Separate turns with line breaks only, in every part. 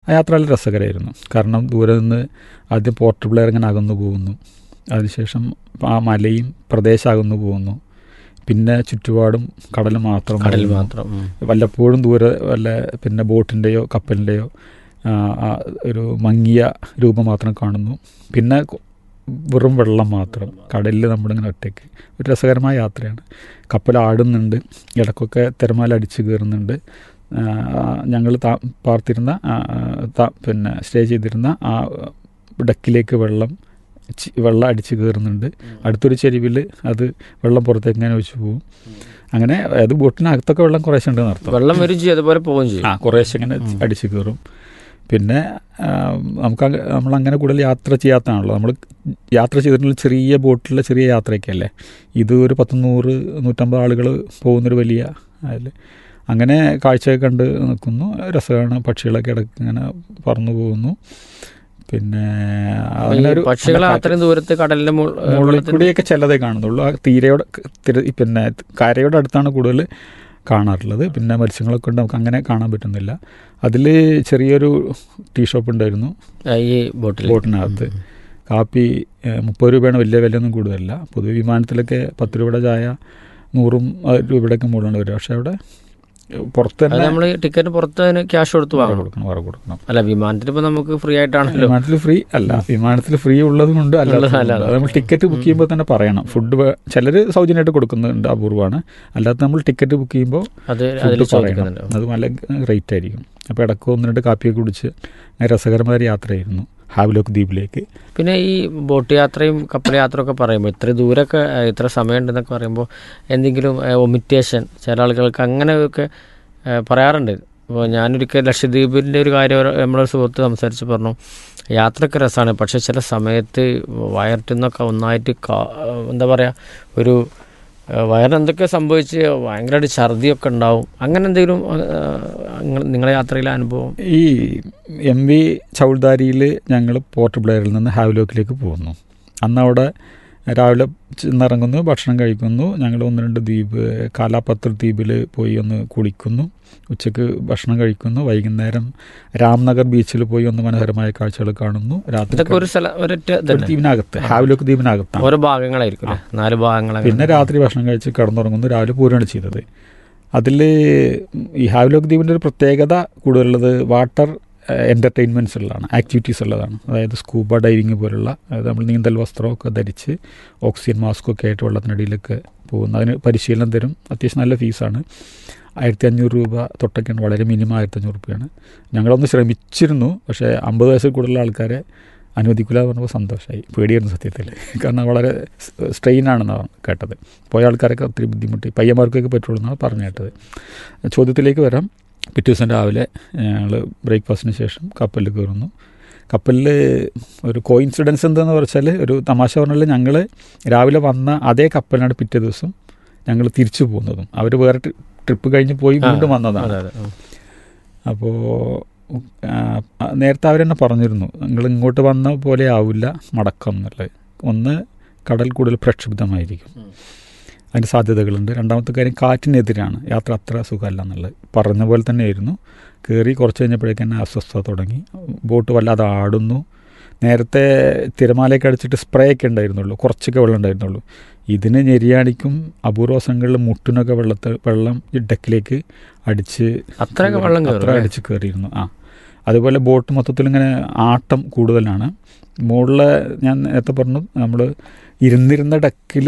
ആ യാത്ര വളരെ രസകരമായിരുന്നു കാരണം ദൂരെ നിന്ന് ആദ്യം പോർട്ട് ബ്ലെയർ ഇങ്ങനെ അകന്നു പോകുന്നു അതിനുശേഷം ആ മലയും പ്രദേശം അകന്നു പോകുന്നു പിന്നെ ചുറ്റുപാടും കടൽ മാത്രം
കടൽ
കാണുന്നു.
മാത്രം ഉം.
വല്ലപ്പോഴും ദൂരെ വല്ല പിന്നെ ബോട്ടിൻ്റെയോ കപ്പലിൻ്റെയോ ആ, ആ ഒരു മങ്ങിയ രൂപം മാത്രം കാണുന്നു പിന്നെ കൊ- വെറും വെള്ളം മാത്രം കടലിൽ നമ്മളിങ്ങനെ ഒറ്റയ്ക്ക് ഒരു രസകരമായ യാത്രയാണ് കപ്പൽ ആടുന്നുണ്ട് ഇടയ്ക്കൊക്കെ തിരമാല അടിച്ച് കയറുന്നുണ്ട് ഞങ്ങൾ താ പാർത്തിരുന്ന ആ, ആ, താ- പിന്നെ സ്റ്റേ ചെയ്തിരുന്ന ആ ഡെക്കിലേക്ക് വെള്ളം ചി- വെള്ളം അടിച്ച് കയറുന്നുണ്ട് അടുത്തൊരു ചെരുവിൽ അത് വെള്ളം പുറത്തേക്ക് ഇങ്ങനെ ഒഴിച്ചു പോകും അങ്ങനെ അത് ബോട്ടിനകത്തൊക്കെ വെള്ളം കുറേശ്ശെ ഉണ്ടെന്ന് അർത്ഥം
വെള്ളം വരും ചെയ്യും അതുപോലെ പോവുകയും ചെയ്യും
ആ കുറേശ്ശെ ഇങ്ങനെ അടിച്ച് കയറും പിന്നെ ആ, നമുക്ക് അങ്ങ- നമ്മളങ്ങനെ കൂടുതൽ യാത്ര ചെയ്യാത്തതാണല്ലോ നമ്മൾ യാത്ര ചെയ്തിട്ടുള്ള ചെറിയ ബോട്ടിലെ ചെറിയ യാത്രയൊക്കെ അല്ലേ ഇത് ഒരു പത്ത് നൂറ് നൂറ്റമ്പത് ആളുകൾ പോകുന്നൊരു വലിയ അതിൽ അങ്ങനെ കാഴ്ചയൊക്കെ കണ്ട് നിൽക്കുന്നു രസമാണ് പക്ഷികളൊക്കെ ഇടയ്ക്ക് ഇങ്ങനെ പറന്നു പോകുന്നു പിന്നെ അങ്ങനെ
ഈ
ഒരു
പക്ഷികളെ
നല്ല കാറ്റ്.
അത്രയും ദൂരത്ത് കടലിന്റെ മുകൾ-
മുകളിൽ
വെള്ളത്തിൽ-
കൂടിയൊക്കെ ചിലതേ കാണുന്നുള്ളൂ ആ തീരയോട് തിര- പിന്നെ കരയുടെ അടുത്താണ് കൂടുതൽ കാണാറുള്ളത് പിന്നെ മത്സ്യങ്ങളൊക്കെ ഉണ്ട് നമുക്ക് അങ്ങനെ കാണാൻ പറ്റുന്നില്ല അതിൽ ചെറിയൊരു ടീ ഷോപ്പ് ഉണ്ടായിരുന്നു
ആ, ഈ ബോട്ടിൽ
ബോട്ടിനകത്ത് കാപ്പി ഏഹ്, മുപ്പത് രൂപയാണ് വലിയ വിലയൊന്നും കൂടുതലല്ല പൊതുവെ വിമാനത്തിലൊക്കെ പത്ത് രൂപയുടെ ചായ നൂറും ആ, രൂപയുടെയൊക്കെ മുകളിലാണ് വരിക പക്ഷേ അവിടെ പുറത്ത്
അത്
തന്നെ
നമ്മൾ ടിക്കറ്റ് പുറത്ത് അതിന് ക്യാഷ് കൊടുത്ത്
വറ
വാങ്ങണം
കൊടുക്കണം വറ കൊടുക്കണം
അല്ല വിമാനത്തിൽ ഇപ്പൊ നമുക്ക് ഫ്രീ ആയിട്ടാണല്ലോ
വിമാനത്തിൽ ഫ്രീ അല്ല വിമാനത്തിൽ ഫ്രീ ഉള്ളത് കൊണ്ട്
ഉള്ളത്
അല്ലാതെ
അല്ലാതെ.
നമ്മൾ ടിക്കറ്റ് ബുക്ക് ചെയ്യുമ്പോൾ തന്നെ പറയണം ഫുഡ് ചിലർ സൗജന്യമായിട്ട് കൊടുക്കുന്നുണ്ട് അപൂർവമാണ് അല്ലാതെ നമ്മൾ ടിക്കറ്റ് ബുക്ക് ചെയ്യുമ്പോൾ
അത് അതിൽ
ഫുഡ് പറയണം
ചോദിക്കുന്നുണ്ട്
അത് നല്ല റേറ്റ് ആയിരിക്കും അപ്പോൾ ഇടയ്ക്ക് ഒന്ന് രണ്ട് കാപ്പിയൊക്കെ കുടിച്ച് അങ്ങനെ രസകരമായ ഒരു യാത്രയായിരുന്നു ഹാവ്ലോക്ക് ദ്വീപിലേക്ക്
പിന്നെ ഈ ബോട്ട് യാത്രയും കപ്പൽ യാത്രയും ഒക്കെ പറയുമ്പോൾ ഇത്ര ദൂരമൊക്കെ ഏഹ്, ഇത്ര സമയമുണ്ടെന്നൊക്കെ പറയുമ്പോൾ എന്തെങ്കിലും ഒമിറ്റേഷൻ ചില ആളുകൾക്ക് അങ്ങനെയൊക്കെ ഏഹ്, പറയാറുണ്ട് ഇപ്പോൾ ഞാനൊരിക്കൽ ലക്ഷദ്വീപിൻ്റെ ഒരു കാര്യം ഒരു- നമ്മുടെ ഒരു സുഹൃത്ത് സംസാരിച്ച് പറഞ്ഞു യാത്രയൊക്കെ രസമാണ് പക്ഷേ ചില സമയത്ത് വയറ്റിൽ നിന്നൊക്കെ ഒന്നായിട്ട് കാ- എന്താ പറയുക ഒരു ഏഹ്, വയറിനെന്തൊക്കെ സംഭവിച്ച് ഭയങ്കരമായിട്ട് ഛർദിയൊക്കെ ഉണ്ടാവും അങ്ങനെ എന്തെങ്കിലും ഏഹ്, നിങ്ങൾ- നിങ്ങളുടെ യാത്രയിലെ അനുഭവം
ഈ എം വി ചൗൾദാരിയിൽ ഞങ്ങൾ പോർട്ട് ബ്ലെയറിൽ നിന്ന് ഹാവ്ലോക്കിലേക്ക് പോകുന്നു അന്ന് അവിടെ രാവിലെ ചെന്നിറങ്ങുന്നു ഭക്ഷണം കഴിക്കുന്നു ഞങ്ങൾ ഒന്ന് രണ്ട് ദ്വീപ് കാലാപത്ര ദ്വീപിൽ പോയി ഒന്ന് കുളിക്കുന്നു ഉച്ചയ്ക്ക് ഭക്ഷണം കഴിക്കുന്നു വൈകുന്നേരം രാംനഗർ ബീച്ചിൽ പോയി ഒന്ന് മനോഹരമായ കാഴ്ചകൾ കാണുന്നു രാത്രി
ഇതൊക്കെ ഒരു സ്ഥലം ഒരൊറ്റ
ഒരു
ഇതന്നെ
ദ്വീപിനകത്ത് ഹാവ്ലോക്ക് ദ്വീപിനകത്താണ്
ഓരോ ഭാഗങ്ങളായിരിക്കും അല്ലേ നാല് ഭാഗങ്ങൾ
പിന്നെ രാത്രി ഭക്ഷണം കഴിച്ച് കിടന്നുറങ്ങുന്നു രാവിലെ പോരുകയാണ് ചെയ്തത് അതിൽ ഈ ഹാവ്ലോക്ക് ദ്വീപിൻ്റെ ഒരു പ്രത്യേകത കൂടുതലുള്ളത് വാട്ടർ എൻ്റർടൈൻമെൻറ്റ്സ് ഉള്ളതാണ് ആക്ടിവിറ്റീസ് ഉള്ളതാണ് അതായത് സ്കൂബ ഡൈവിങ് പോലുള്ള അതായത് നമ്മൾ നീന്തൽ വസ്ത്രമൊക്കെ ധരിച്ച് ഓക്സിജൻ മാസ്കൊക്കെ ആയിട്ട് വെള്ളത്തിനടിയിലൊക്കെ പോകുന്നു അതിന് പരിശീലനം തരും അത്യാവശ്യം നല്ല ഫീസാണ് ആയിരത്തി അഞ്ഞൂറ് രൂപ തൊട്ടൊക്കെയാണ് വളരെ മിനിമം ആയിരത്തി അഞ്ഞൂറ് രൂപയാണ് ഞങ്ങളൊന്ന് ശ്രമിച്ചിരുന്നു പക്ഷേ അമ്പത് വയസ്സിൽ കൂടുതലുള്ള ആൾക്കാരെ അനുവദിക്കില്ല എന്ന് പറഞ്ഞപ്പോൾ സന്തോഷമായി പേടിയായിരുന്നു സത്യത്തിൽ കാരണം വളരെ സ്ട്രെയിൻ ആണെന്നാണ് കേട്ടത് പോയ ആൾക്കാരൊക്കെ ഒത്തിരി ബുദ്ധിമുട്ടി പയ്യന്മാർക്കൊക്കെ പറ്റുള്ളൂ എന്നാണ് പറഞ്ഞു കേട്ടത് ചോദ്യത്തിലേക്ക് വരാം പിറ്റേ ദിവസം രാവിലെ ഞങ്ങൾ ബ്രേക്ക്ഫാസ്റ്റിന് ശേഷം കപ്പലിൽ കയറുന്നു കപ്പലിൽ ഒരു കോയിൻസിഡൻസ് എന്താണെന്ന് വെച്ചാൽ ഒരു തമാശ പറഞ്ഞാൽ ഞങ്ങൾ രാവിലെ വന്ന അതേ കപ്പലിനാണ് പിറ്റേ ദിവസം ഞങ്ങൾ തിരിച്ചു പോകുന്നതും അവർ വേറെ ട്രിപ്പ് കഴിഞ്ഞ് പോയി വീണ്ടും വന്നതാണ്
അതെ അതെ ഉം.
അപ്പോൾ നേരത്തെ അവരെന്നെ പറഞ്ഞിരുന്നു നിങ്ങൾ ഇങ്ങോട്ട് വന്ന പോലെ ആവില്ല മടക്കം എന്നുള്ളത് ഒന്ന് കടൽ കൂടുതൽ പ്രക്ഷുബ്ധമായിരിക്കും അതിന് സാധ്യതകളുണ്ട് രണ്ടാമത്തെ കാര്യം കാറ്റിനെതിരാണ് യാത്ര അത്ര സുഖമല്ല എന്നുള്ളത് പറഞ്ഞ പോലെ തന്നെയായിരുന്നു കയറി കുറച്ച് കഴിഞ്ഞപ്പോഴേക്കും തന്നെ അസ്വസ്ഥത തുടങ്ങി ബോട്ട് വല്ലാതെ ആടുന്നു നേരത്തെ തിരമാലയൊക്കെ അടിച്ചിട്ട് സ്പ്രേ ഒക്കെ ഉണ്ടായിരുന്നുള്ളൂ കുറച്ചൊക്കെ വെള്ളം ഉണ്ടായിരുന്നുള്ളൂ ഇതിന് ഞെരിയാണിക്കും അപൂർവസങ്ങളിൽ മുട്ടിനൊക്കെ വെള്ളത്തെ വെള്ളം ഈ ഡെക്കിലേക്ക് അടിച്ച്
അത്രയൊക്കെ വെള്ളം
അത്ര
കയറും അല്ലേ?
അടിച്ച് കയറിയിരുന്നു ആ അതുപോലെ ബോട്ട് മൊത്തത്തിൽ ഇങ്ങനെ ആട്ടം കൂടുതലാണ് മുകളിലെ ഞാൻ നേരത്തെ പറഞ്ഞു നമ്മൾ ഇരുന്നിരുന്ന ഡെക്കിൽ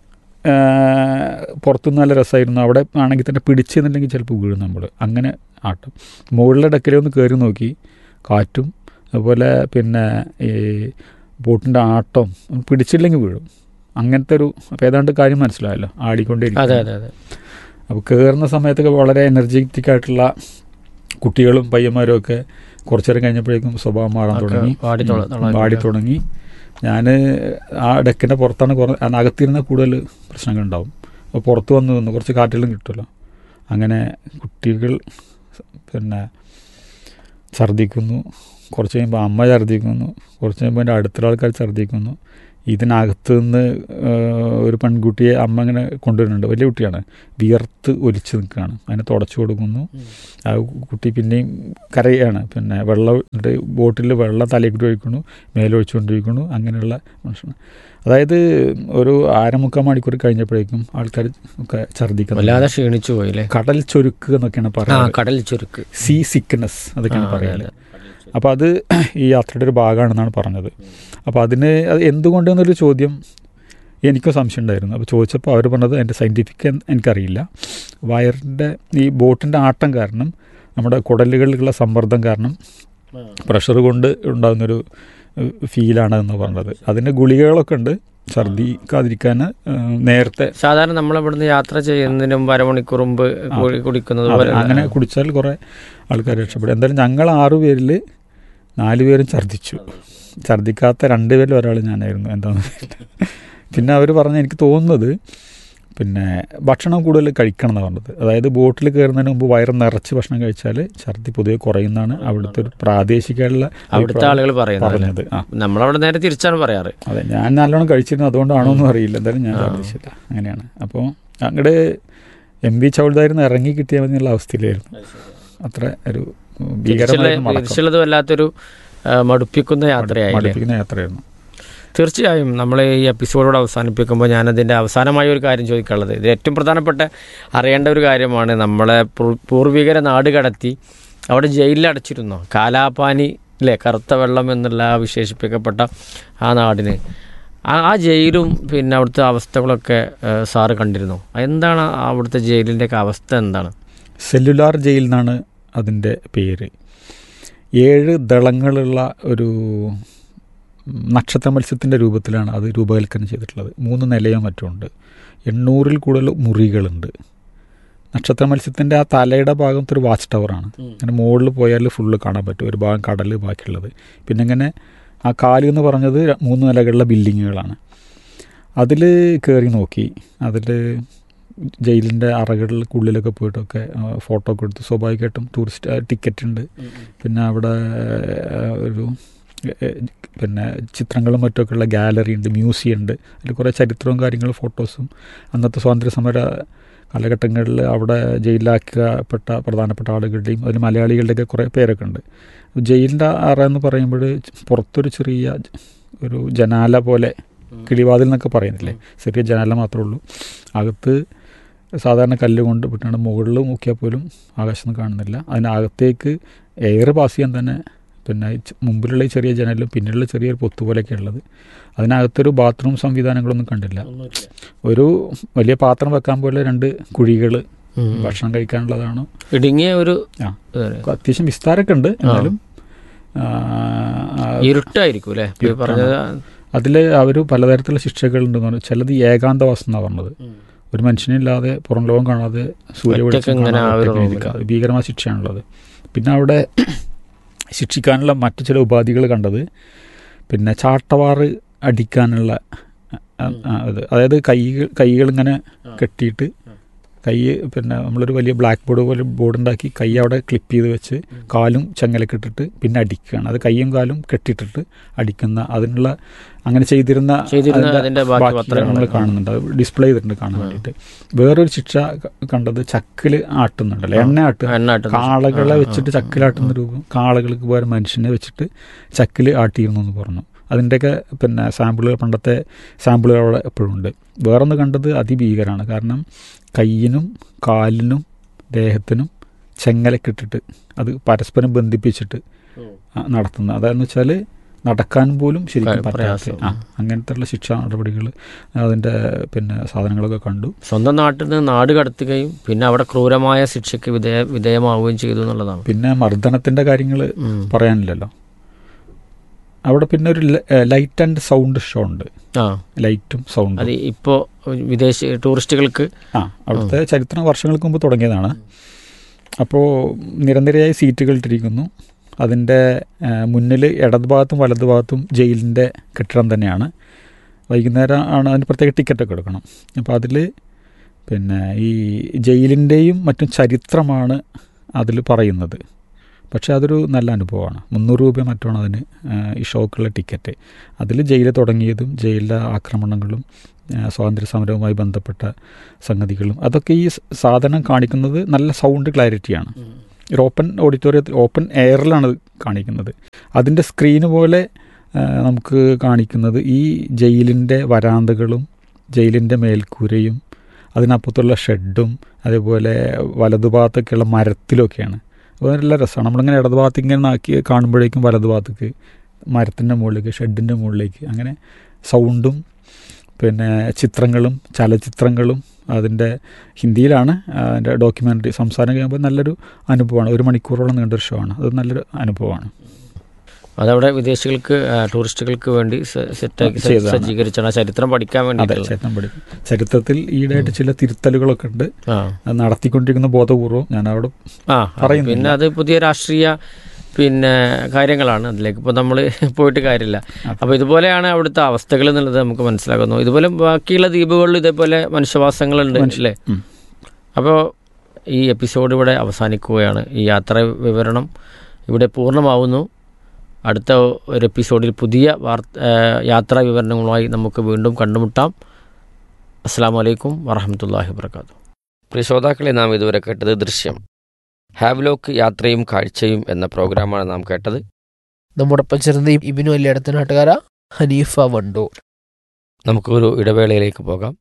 പുറത്തുനിന്ന് നല്ല രസമായിരുന്നു അവിടെ ആണെങ്കിൽ തന്നെ പിടിച്ചെന്നുണ്ടെങ്കിൽ ചിലപ്പോൾ വീഴും നമ്മൾ അങ്ങനെ ആട്ടം മുകളിലെ ഡെക്കിലെ ഒന്ന് കയറി നോക്കി കാറ്റും അതുപോലെ പിന്നെ ഈ ബോട്ടിൻ്റെ ആട്ടം പിടിച്ചില്ലെങ്കിൽ വീഴും അങ്ങനത്തെ ഒരു അപ്പോൾ ഏതാണ്ട് കാര്യം മനസ്സിലായല്ലോ ആടിക്കൊണ്ടേയിരിക്കും
അതെ അതെ അതെ
അപ്പോൾ കയറുന്ന സമയത്തൊക്കെ വളരെ എനർജറ്റിക് ആയിട്ടുള്ള കുട്ടികളും പയ്യന്മാരും ഒക്കെ കുറച്ചു നേരം കഴിഞ്ഞപ്പോഴേക്കും സ്വഭാവം മാറാൻ
ഒക്കെ
തുടങ്ങി
വാടി തൊള-
ഉം,
തൊളാൻ
വാടി
തുടങ്ങി.
തുടങ്ങി ഞാൻ ആ ഡെക്കിൻ്റെ പുറത്താണ് കുറേ അകത്തിരുന്ന കൂടുതൽ പ്രശ്നങ്ങളുണ്ടാവും അപ്പോൾ പുറത്ത് വന്ന് നിന്ന് കുറച്ച് കാറ്റുകളും കിട്ടുമല്ലോ അങ്ങനെ കുട്ടികൾ പിന്നെ ഛർദ്ദിക്കുന്നു കുറച്ച് കഴിയുമ്പോൾ അമ്മ ഛർദ്ദിക്കുന്നു കുറച്ച് കഴിയുമ്പോൾ എൻ്റെ അടുത്തുള്ള ആൾക്കാർ ഛർദ്ദിക്കുന്നു ഇതിനകത്ത് നിന്ന് ഏഹ്, ഒരു പെൺകുട്ടിയെ അമ്മ ഇങ്ങനെ കൊണ്ടുവരുന്നുണ്ട് വലിയ കുട്ടിയാണ് വിയർത്ത് ഒലിച്ച് നിൽക്കുകയാണ് അതിനെ തുടച്ചു കൊടുക്കുന്നു ആ കുട്ടി പിന്നെയും കരയാണ് പിന്നെ വെള്ളം എന്നിട്ട് ബോട്ടിൽ വെള്ളം തലയിൽ കൂടി ഒഴിക്കുന്നു മേലൊഴിച്ചുകൊണ്ടിരിക്കുന്നു അങ്ങനെയുള്ള മനുഷ്യന് അതായത് ഒരു അരമുക്കാൽ മണിക്കൂർ കഴിഞ്ഞപ്പോഴേക്കും ആൾക്കാർ ഒക്കെ ഛർദ്ദിക്കുന്നു
വല്ലാതെ ക്ഷീണിച്ചു പോയില്ലേ
കടൽ ചൊരുക്ക് എന്നൊക്കെയാണ്
ആ
പറയുന്നത്
കടൽ ചുരുക്ക്
സീ സിക്നസ് അതൊക്കെയാണ്
ആ, അതെ,
പറയുന്നത് അപ്പോൾ അത് ഈ യാത്രയുടെ ഒരു ഭാഗമാണെന്നാണ് പറഞ്ഞത് അപ്പോൾ അതിന് അത് എന്തുകൊണ്ടെന്നൊരു ചോദ്യം എനിക്കും സംശയം ഉണ്ടായിരുന്നു അപ്പോൾ ചോദിച്ചപ്പോൾ അവർ പറഞ്ഞത് എൻ്റെ സയൻറ്റിഫിക് എനിക്കറിയില്ല വയറിൻ്റെ ഈ ബോട്ടിൻ്റെ ആട്ടം കാരണം നമ്മുടെ കുടലുകളിലുള്ള സമ്മർദ്ദം കാരണം പ്രഷർ കൊണ്ട് ഉണ്ടാകുന്നൊരു ഫീലാണ് എന്ന് പറഞ്ഞത് അതിന് ഗുളികകളൊക്കെ ഉണ്ട് ഛർദിക്കാതിരിക്കാൻ ഏഹ്, നേരത്തെ
സാധാരണ നമ്മൾ ഇവിടുന്ന് യാത്ര ചെയ്യുന്നതിന് മുമ്പ് അരമണിക്കൂർ മുമ്പ് കുടി- കുടിക്കുന്നത്
അതെ,
പോലെ
അങ്ങനെ കുടിച്ചാൽ കുറേ ആൾക്കാർ രക്ഷപ്പെടും എന്തായാലും ഞങ്ങൾ ആറു പേരിൽ നാല് പേരും ഛർദ്ദിച്ചു ഛർദ്ദിക്കാത്ത രണ്ട് പേരിൽ ഒരാൾ ഞാനായിരുന്നു എന്താണെന്ന് അറിയില്ല പിന്നെ അവർ പറഞ്ഞ എനിക്ക് തോന്നുന്നത് പിന്നെ ഭക്ഷണം കൂടുതൽ കഴിക്കണം എന്നാണ് പറഞ്ഞത് അതായത് ബോട്ടിൽ കയറുന്നതിന് മുമ്പ് വയറ് നിറച്ച് ഭക്ഷണം കഴിച്ചാൽ ഛർദ്ദി പൊതുവെ കുറയുന്നതാണ് അവിടുത്തെ ഒരു പ്രാദേശികമായിട്ടുള്ള
അവിടുത്തെ
അഭിപ്രായം
ആളുകൾ പറയുന്നത്
പറഞ്ഞത് ആ
നമ്മളവിടെ നേരെ തിരിച്ചാണ് പറയാറ്
അതെ ഞാൻ നല്ലോണം കഴിച്ചിരുന്നു അതുകൊണ്ടാണോ എന്നും അറിയില്ല എന്തായാലും ഞാൻ ഛർദ്ദിച്ചില്ല അങ്ങനെയാണ് അപ്പോൾ അങ്ങോട്ട് എം വി ചൗൾദായിരുന്നു ഇറങ്ങി കിട്ടിയാൽ മതി എന്നുള്ള അവസ്ഥയിലായിരുന്നു അത്ര ഒരു ഭീകരമായിരുന്നു മടക്കം
തിരിച്ചുള്ളത് വല്ലാത്തൊരു ആ, മടുപ്പിക്കുന്ന യാത്രയായില്ലേ
മടുപ്പിക്കുന്ന യാത്രയായിരുന്നു
തീർച്ചയായും നമ്മൾ ഈ എപ്പിസോഡോട് അവസാനിപ്പിക്കുമ്പോൾ ഞാനതിൻ്റെ അവസാനമായ ഒരു കാര്യം ചോദിക്കാനുള്ളത് ഇത് ഏറ്റവും പ്രധാനപ്പെട്ട അറിയേണ്ട ഒരു കാര്യമാണ് നമ്മളെ പൂർ- പൂർവികരെ നാട് കടത്തി അവിടെ ജയിലിൽ അടച്ചിരുന്നു കാലാപാനി അല്ലേ കറുത്ത വെള്ളം എന്നുള്ള ആ വിശേഷിപ്പിക്കപ്പെട്ട ആ നാടിന് ആ ആ ജയിലും പിന്നെ അവിടുത്തെ അവസ്ഥകളൊക്കെ ഏഹ്, സാറ് കണ്ടിരുന്നു എന്താണ് ആ അവിടുത്തെ ജയിലിൻ്റെയൊക്കെ അവസ്ഥ എന്താണ്
സെല്ലുലാർ ജയിൽ എന്നാണ് അതിൻ്റെ പേര് ഏഴ് ദളങ്ങളുള്ള ഒരു നക്ഷത്ര മത്സ്യത്തിൻ്റെ രൂപത്തിലാണ് അത് രൂപകൽപ്പന ചെയ്തിട്ടുള്ളത് മൂന്ന് നിലയോ മറ്റോ ഉണ്ട് എണ്ണൂറിൽ കൂടുതൽ മുറികളുണ്ട് നക്ഷത്ര മത്സ്യത്തിൻ്റെ ആ തലയുടെ ഭാഗത്ത് ഒരു വാച്ച് ടവറാണ് അങ്ങനെ മുകളിൽ പോയാൽ ഫുള്ള് കാണാൻ പറ്റും ഒരു ഭാഗം കടൽ ബാക്കിയുള്ളത് പിന്നെ ഇങ്ങനെ ആ കാല് എന്ന് പറഞ്ഞത് ര- മൂന്ന് നിലകളുള്ള ബിൽഡിങ്ങുകളാണ് അതിൽ കയറി നോക്കി അതിൽ ജയിലിൻ്റെ അറകളിൽക്കുള്ളിലൊക്കെ പോയിട്ടൊക്കെ ആ, ഫോട്ടോ ഒക്കെ എടുത്ത് സ്വാഭാവികമായിട്ടും ടൂറിസ്റ്റ് ടിക്കറ്റ് ഉണ്ട് പിന്നെ അവിടെ ആ, ഒരു ഏ, പിന്നെ ചിത്രങ്ങളും മറ്റൊക്കെ ഉള്ള ഗാലറി ഉണ്ട് മ്യൂസിയം ഉണ്ട് അതിൽ കുറേ ചരിത്രവും കാര്യങ്ങളും ഫോട്ടോസും അന്നത്തെ സ്വാതന്ത്ര്യ സമര കാലഘട്ടങ്ങളിൽ അവിടെ ജയിലിലാക്കപ്പെട്ട പ്രധാനപ്പെട്ട ആളുകളുടെയും അതിൽ മലയാളികളുടെയൊക്കെ കുറേ പേരൊക്കെ ഉണ്ട് ജയിലിൻ്റെ അറ എന്ന് പറയുമ്പോൾ പുറത്തൊരു ചെറിയ ഒരു ജനാല പോലെ കിളിവാതിൽ എന്നൊക്കെ പറയുന്നില്ലേ ചെറിയ ജനാല മാത്രമേ ഉള്ളൂ അകത്ത് സാധാരണ കല്ല് കൊണ്ട് വിട്ടാണ് മുകളിൽ നോക്കിയാൽ പോലും ആകാശം കാണുന്നില്ല അതിനകത്തേക്ക് എയർ പാസ് ചെയ്യാൻ തന്നെ പിന്നെ ഈ ച- മുമ്പിലുള്ള ഈ ചെറിയ ജനലും പിന്നിലുള്ള ചെറിയൊരു പൊത്ത് പോലെയൊക്കെ ഉള്ളത് അതിനകത്തൊരു ബാത്റൂം സംവിധാനങ്ങളൊന്നും കണ്ടില്ല ഒരു വലിയ പാത്രം വെക്കാൻ പോലെ രണ്ട് കുഴികൾ ഭക്ഷണം കഴിക്കാനുള്ളതാണ്
ഇടുങ്ങിയ ഒരു
ആ.
ഏഹ്,
അത്യാവശ്യം വിസ്താരമൊക്കെ ഉണ്ട് എന്നാലും ആ, ആ,
ഇരുട്ടായിരിക്കും അല്ലേ ഇപ്പൊ ഈ പറഞ്ഞത്
അതിൽ അവർ പലതരത്തിലുള്ള ശിക്ഷകളുണ്ടെന്ന് പറഞ്ഞു ചിലത് ഏകാന്തവാസം എന്നാണ് പറഞ്ഞത് ഒരു മനുഷ്യനില്ലാതെ പുറം ലോകം കാണാതെ സൂര്യ
ഒറ്റയ്ക്ക്
വെളിച്ചം
ഇങ്ങനെ
കാണാതെ
ആ ഒരു
ഒറ്റയ്ക്ക്
റൂമിൽ.
ഇരിക്കുക. അത് ഭീകരമായ ശിക്ഷയാണുള്ളത് പിന്നെ അവിടെ ശിക്ഷിക്കാനുള്ള മറ്റു ചില ഉപാധികൾ കണ്ടത് പിന്നെ ചാട്ടവാറ് അടിക്കാനുള്ള ആ, ആ, ഇത് അതായത് കൈകൾ കൈകൾ ഇങ്ങനെ കെട്ടിയിട്ട് കൈ പിന്നെ നമ്മളൊരു വലിയ ബ്ലാക്ക് ബോർഡ് പോലെ ബോർഡ് ഉണ്ടാക്കി കൈ അവിടെ ക്ലിപ്പ് ചെയ്ത് വെച്ച് കാലും ചങ്ങലൊക്കെ ഇട്ടിട്ട് പിന്നെ അടിക്കുകയാണ് അത് കൈയും കാലും കെട്ടിയിട്ടിട്ട് അടിക്കുന്ന അതിനുള്ള അങ്ങനെ ചെയ്തിരുന്ന
ചെയ്തിരുന്ന
അതിന്റെ
അതിന്റെ ബാക്കി
ബാക്കി
പത്രങ്ങൾ
നമ്മൾ കാണുന്നുണ്ട് അത് ഡിസ്പ്ലേ ചെയ്തിട്ടുണ്ട് കാണാൻ വേണ്ടിയിട്ട് വേറൊരു ശിക്ഷ ക- കണ്ടത് ചക്കിൽ ആട്ടുന്നുണ്ടല്ലോ എണ്ണ ആട്ടുക
എണ്ണാട്ടുന്ന
കാളകളെ
ആ, ആ,
വെച്ചിട്ട്
ആ,
ചക്കിലാട്ടുന്ന രൂപം കാളകൾക്ക് പകരം മനുഷ്യനെ വെച്ചിട്ട് ചക്കിൽ ആട്ടിയിരുന്നു എന്ന് പറഞ്ഞു അതിൻ്റെയൊക്കെ പിന്നെ സാമ്പിളുകൾ പണ്ടത്തെ സാമ്പിളുകൾ അവിടെ എപ്പോഴും ഉണ്ട് വേറൊന്ന് കണ്ടത് അതിഭീകരമാണ് കാരണം കയ്യിനും കാലിനും ദേഹത്തിനും ചെങ്ങലക്കിട്ടിട്ട് അത് പരസ്പരം ബന്ധിപ്പിച്ചിട്ട് ആ, നടത്തുന്നത് അതെന്ന് വെച്ചാൽ നടക്കാൻ പോലും ശരിക്കും
പ്ര-
പറ്റാത്ത
പ്രയാസം.
ആ അങ്ങനത്തെ ഉള്ള ശിക്ഷാ നടപടികൾ അതിൻ്റെ പിന്നെ സാധനങ്ങളൊക്കെ കണ്ടു
സ്വന്തം നാട്ടിൽ നിന്ന് നാട് കടത്തുകയും പിന്നെ അവിടെ ക്രൂരമായ ശിക്ഷയ്ക്ക് വിധേയ വിധേയമാവുകയും ചെയ്തു എന്നുള്ളതാണ്
പിന്നെ മർദ്ദനത്തിൻ്റെ കാര്യങ്ങൾ
ഉം.
പറയാനില്ലല്ലോ അവിടെ പിന്നെ ഒരു ലൈറ്റ് ആൻഡ് സൗണ്ട് ഷോ ഉണ്ട്
ആ
ലൈറ്റും സൗണ്ടും
അത് ഇപ്പോൾ വിദേശ ടൂറിസ്റ്റുകൾക്ക്
ആ അവിടുത്തെ ചരിത്രം വർഷങ്ങൾക്ക് മുമ്പ് തുടങ്ങിയതാണ് അപ്പോൾ നിരനിരയായി സീറ്റുകൾ ഇട്ടിരിക്കുന്നു അതിൻ്റെ മുന്നിൽ ഇടതുഭാഗത്തും വലതുഭാഗത്തും ജയിലിൻ്റെ കെട്ടിടം തന്നെയാണ് വൈകുന്നേരം ആണ് അതിന് പ്രത്യേക ടിക്കറ്റൊക്കെ എടുക്കണം അപ്പോൾ അതിൽ പിന്നെ ഈ ജയിലിൻ്റെയും മറ്റും ചരിത്രമാണ് അതിൽ പറയുന്നത് പക്ഷേ അതൊരു നല്ല അനുഭവമാണ് മുന്നൂറ് രൂപ മറ്റാണ് അതിന് ആ, ഈ ഷോക്കുള്ള ടിക്കറ്റ് അതിൽ ജയിൽ തുടങ്ങിയതും ജയിലിലെ ആക്രമണങ്ങളും ആ, സ്വാതന്ത്ര്യ സമരവുമായി ബന്ധപ്പെട്ട സംഗതികളും അതൊക്കെ ഈ സ് സാധനം കാണിക്കുന്നത് നല്ല സൗണ്ട് ക്ലാരിറ്റിയാണ് ഒരു ഓപ്പൺ ഓഡിറ്റോറിയത്തിൽ ഓപ്പൺ എയറിലാണ് ഇത് കാണിക്കുന്നത് അതിൻ്റെ സ്ക്രീന് പോലെ ആ, നമുക്ക് കാണിക്കുന്നത് ഈ ജയിലിൻ്റെ വരാന്തകളും ജയിലിൻ്റെ മേൽക്കൂരയും അതിനപ്പുറത്തുള്ള ഷെഡും അതേപോലെ വലതുഭാഗത്തൊക്കെയുള്ള മരത്തിലൊക്കെയാണ് അപ്പോൾ നല്ല രസമാണ് നമ്മളിങ്ങനെ ഇടതുഭാഗത്ത് ഇങ്ങനെ ആക്കി കാണുമ്പോഴേക്കും വലതുഭാഗത്തേക്ക് മരത്തിൻ്റെ മുകളിലേക്ക് ഷെഡിൻ്റെ മുകളിലേക്ക് അങ്ങനെ സൗണ്ടും പിന്നെ ചിത്രങ്ങളും ചലച്ചിത്രങ്ങളും അതിൻ്റെ ഹിന്ദിയിലാണ് അതിൻ്റെ ഡോക്യുമെൻ്ററി സംസാരം കഴിയുമ്പോൾ നല്ലൊരു അനുഭവമാണ് ഒരു മണിക്കൂറോളം നീണ്ടൊരു ഷോ ആണ് അത് നല്ലൊരു അനുഭവമാണ്
അതവിടെ വിദേശികൾക്ക് ആ, ടൂറിസ്റ്റുകൾക്ക് വേണ്ടി സെ- സെറ്റാക്കി സെ-
ചെയ്തതാണ്.
സജ്ജീകരിച്ചാണ് ആ ചരിത്രം പഠിക്കാൻ
അതെ
വേണ്ടിയിട്ടുള്ള
ചേട്ടൻ പഠിക്കും ചരിത്രത്തിൽ ഈയിടെയായിട്ട് ചില തിരുത്തലുകളൊക്കെ ഉണ്ട്
ആ
അത് നടത്തിക്കൊണ്ടിരിക്കുന്ന ബോധപൂർവ്വം ഞാൻ അവിടെ
ആ
പറയുന്നില്ല.
പിന്നെ അത് പുതിയ രാഷ്ട്രീയ പിന്നെ കാര്യങ്ങളാണ് അതിലേക്ക് ഇപ്പോൾ നമ്മൾ പോയിട്ട് കാര്യമില്ല അപ്പോൾ ഇതുപോലെയാണ് അവിടുത്തെ അവസ്ഥകൾ എന്നുള്ളത് നമുക്ക് മനസ്സിലാക്കുന്നു ഇതുപോലെ ബാക്കിയുള്ള ദ്വീപുകളിൽ ഇതേപോലെ മനുഷ്യവാസങ്ങളുണ്ട് അല്ലേ
ഉം.
അപ്പോൾ ഈ എപ്പിസോഡ് ഇവിടെ അവസാനിക്കുകയാണ് ഈ യാത്ര വിവരണം ഇവിടെ പൂർണ്ണമാവുന്നു അടുത്ത ഒരു എപ്പിസോഡിൽ പുതിയ വാർത്ത യാത്രാ വിവരണങ്ങളുമായി നമുക്ക് വീണ്ടും കണ്ടുമുട്ടാം അസ്സാം വലൈക്കും വറഹമത്തല്ലാഹി വർക്കാത്തു പ്രിയ ശ്രോതാക്കളെ നാം ഇതുവരെ കേട്ടത് ദൃശ്യം ഹാവ്ലോക്ക് യാത്രയും കാഴ്ചയും എന്ന പ്രോഗ്രാമാണ് നാം കേട്ടത്
നമ്മോടൊപ്പം ചേർന്ന ഇബിനു അല്ലി അടുത്ത നാട്ടുകാര ഹനീഫ വണ്ടൂർ
നമുക്കൊരു ഇടവേളയിലേക്ക് പോകാം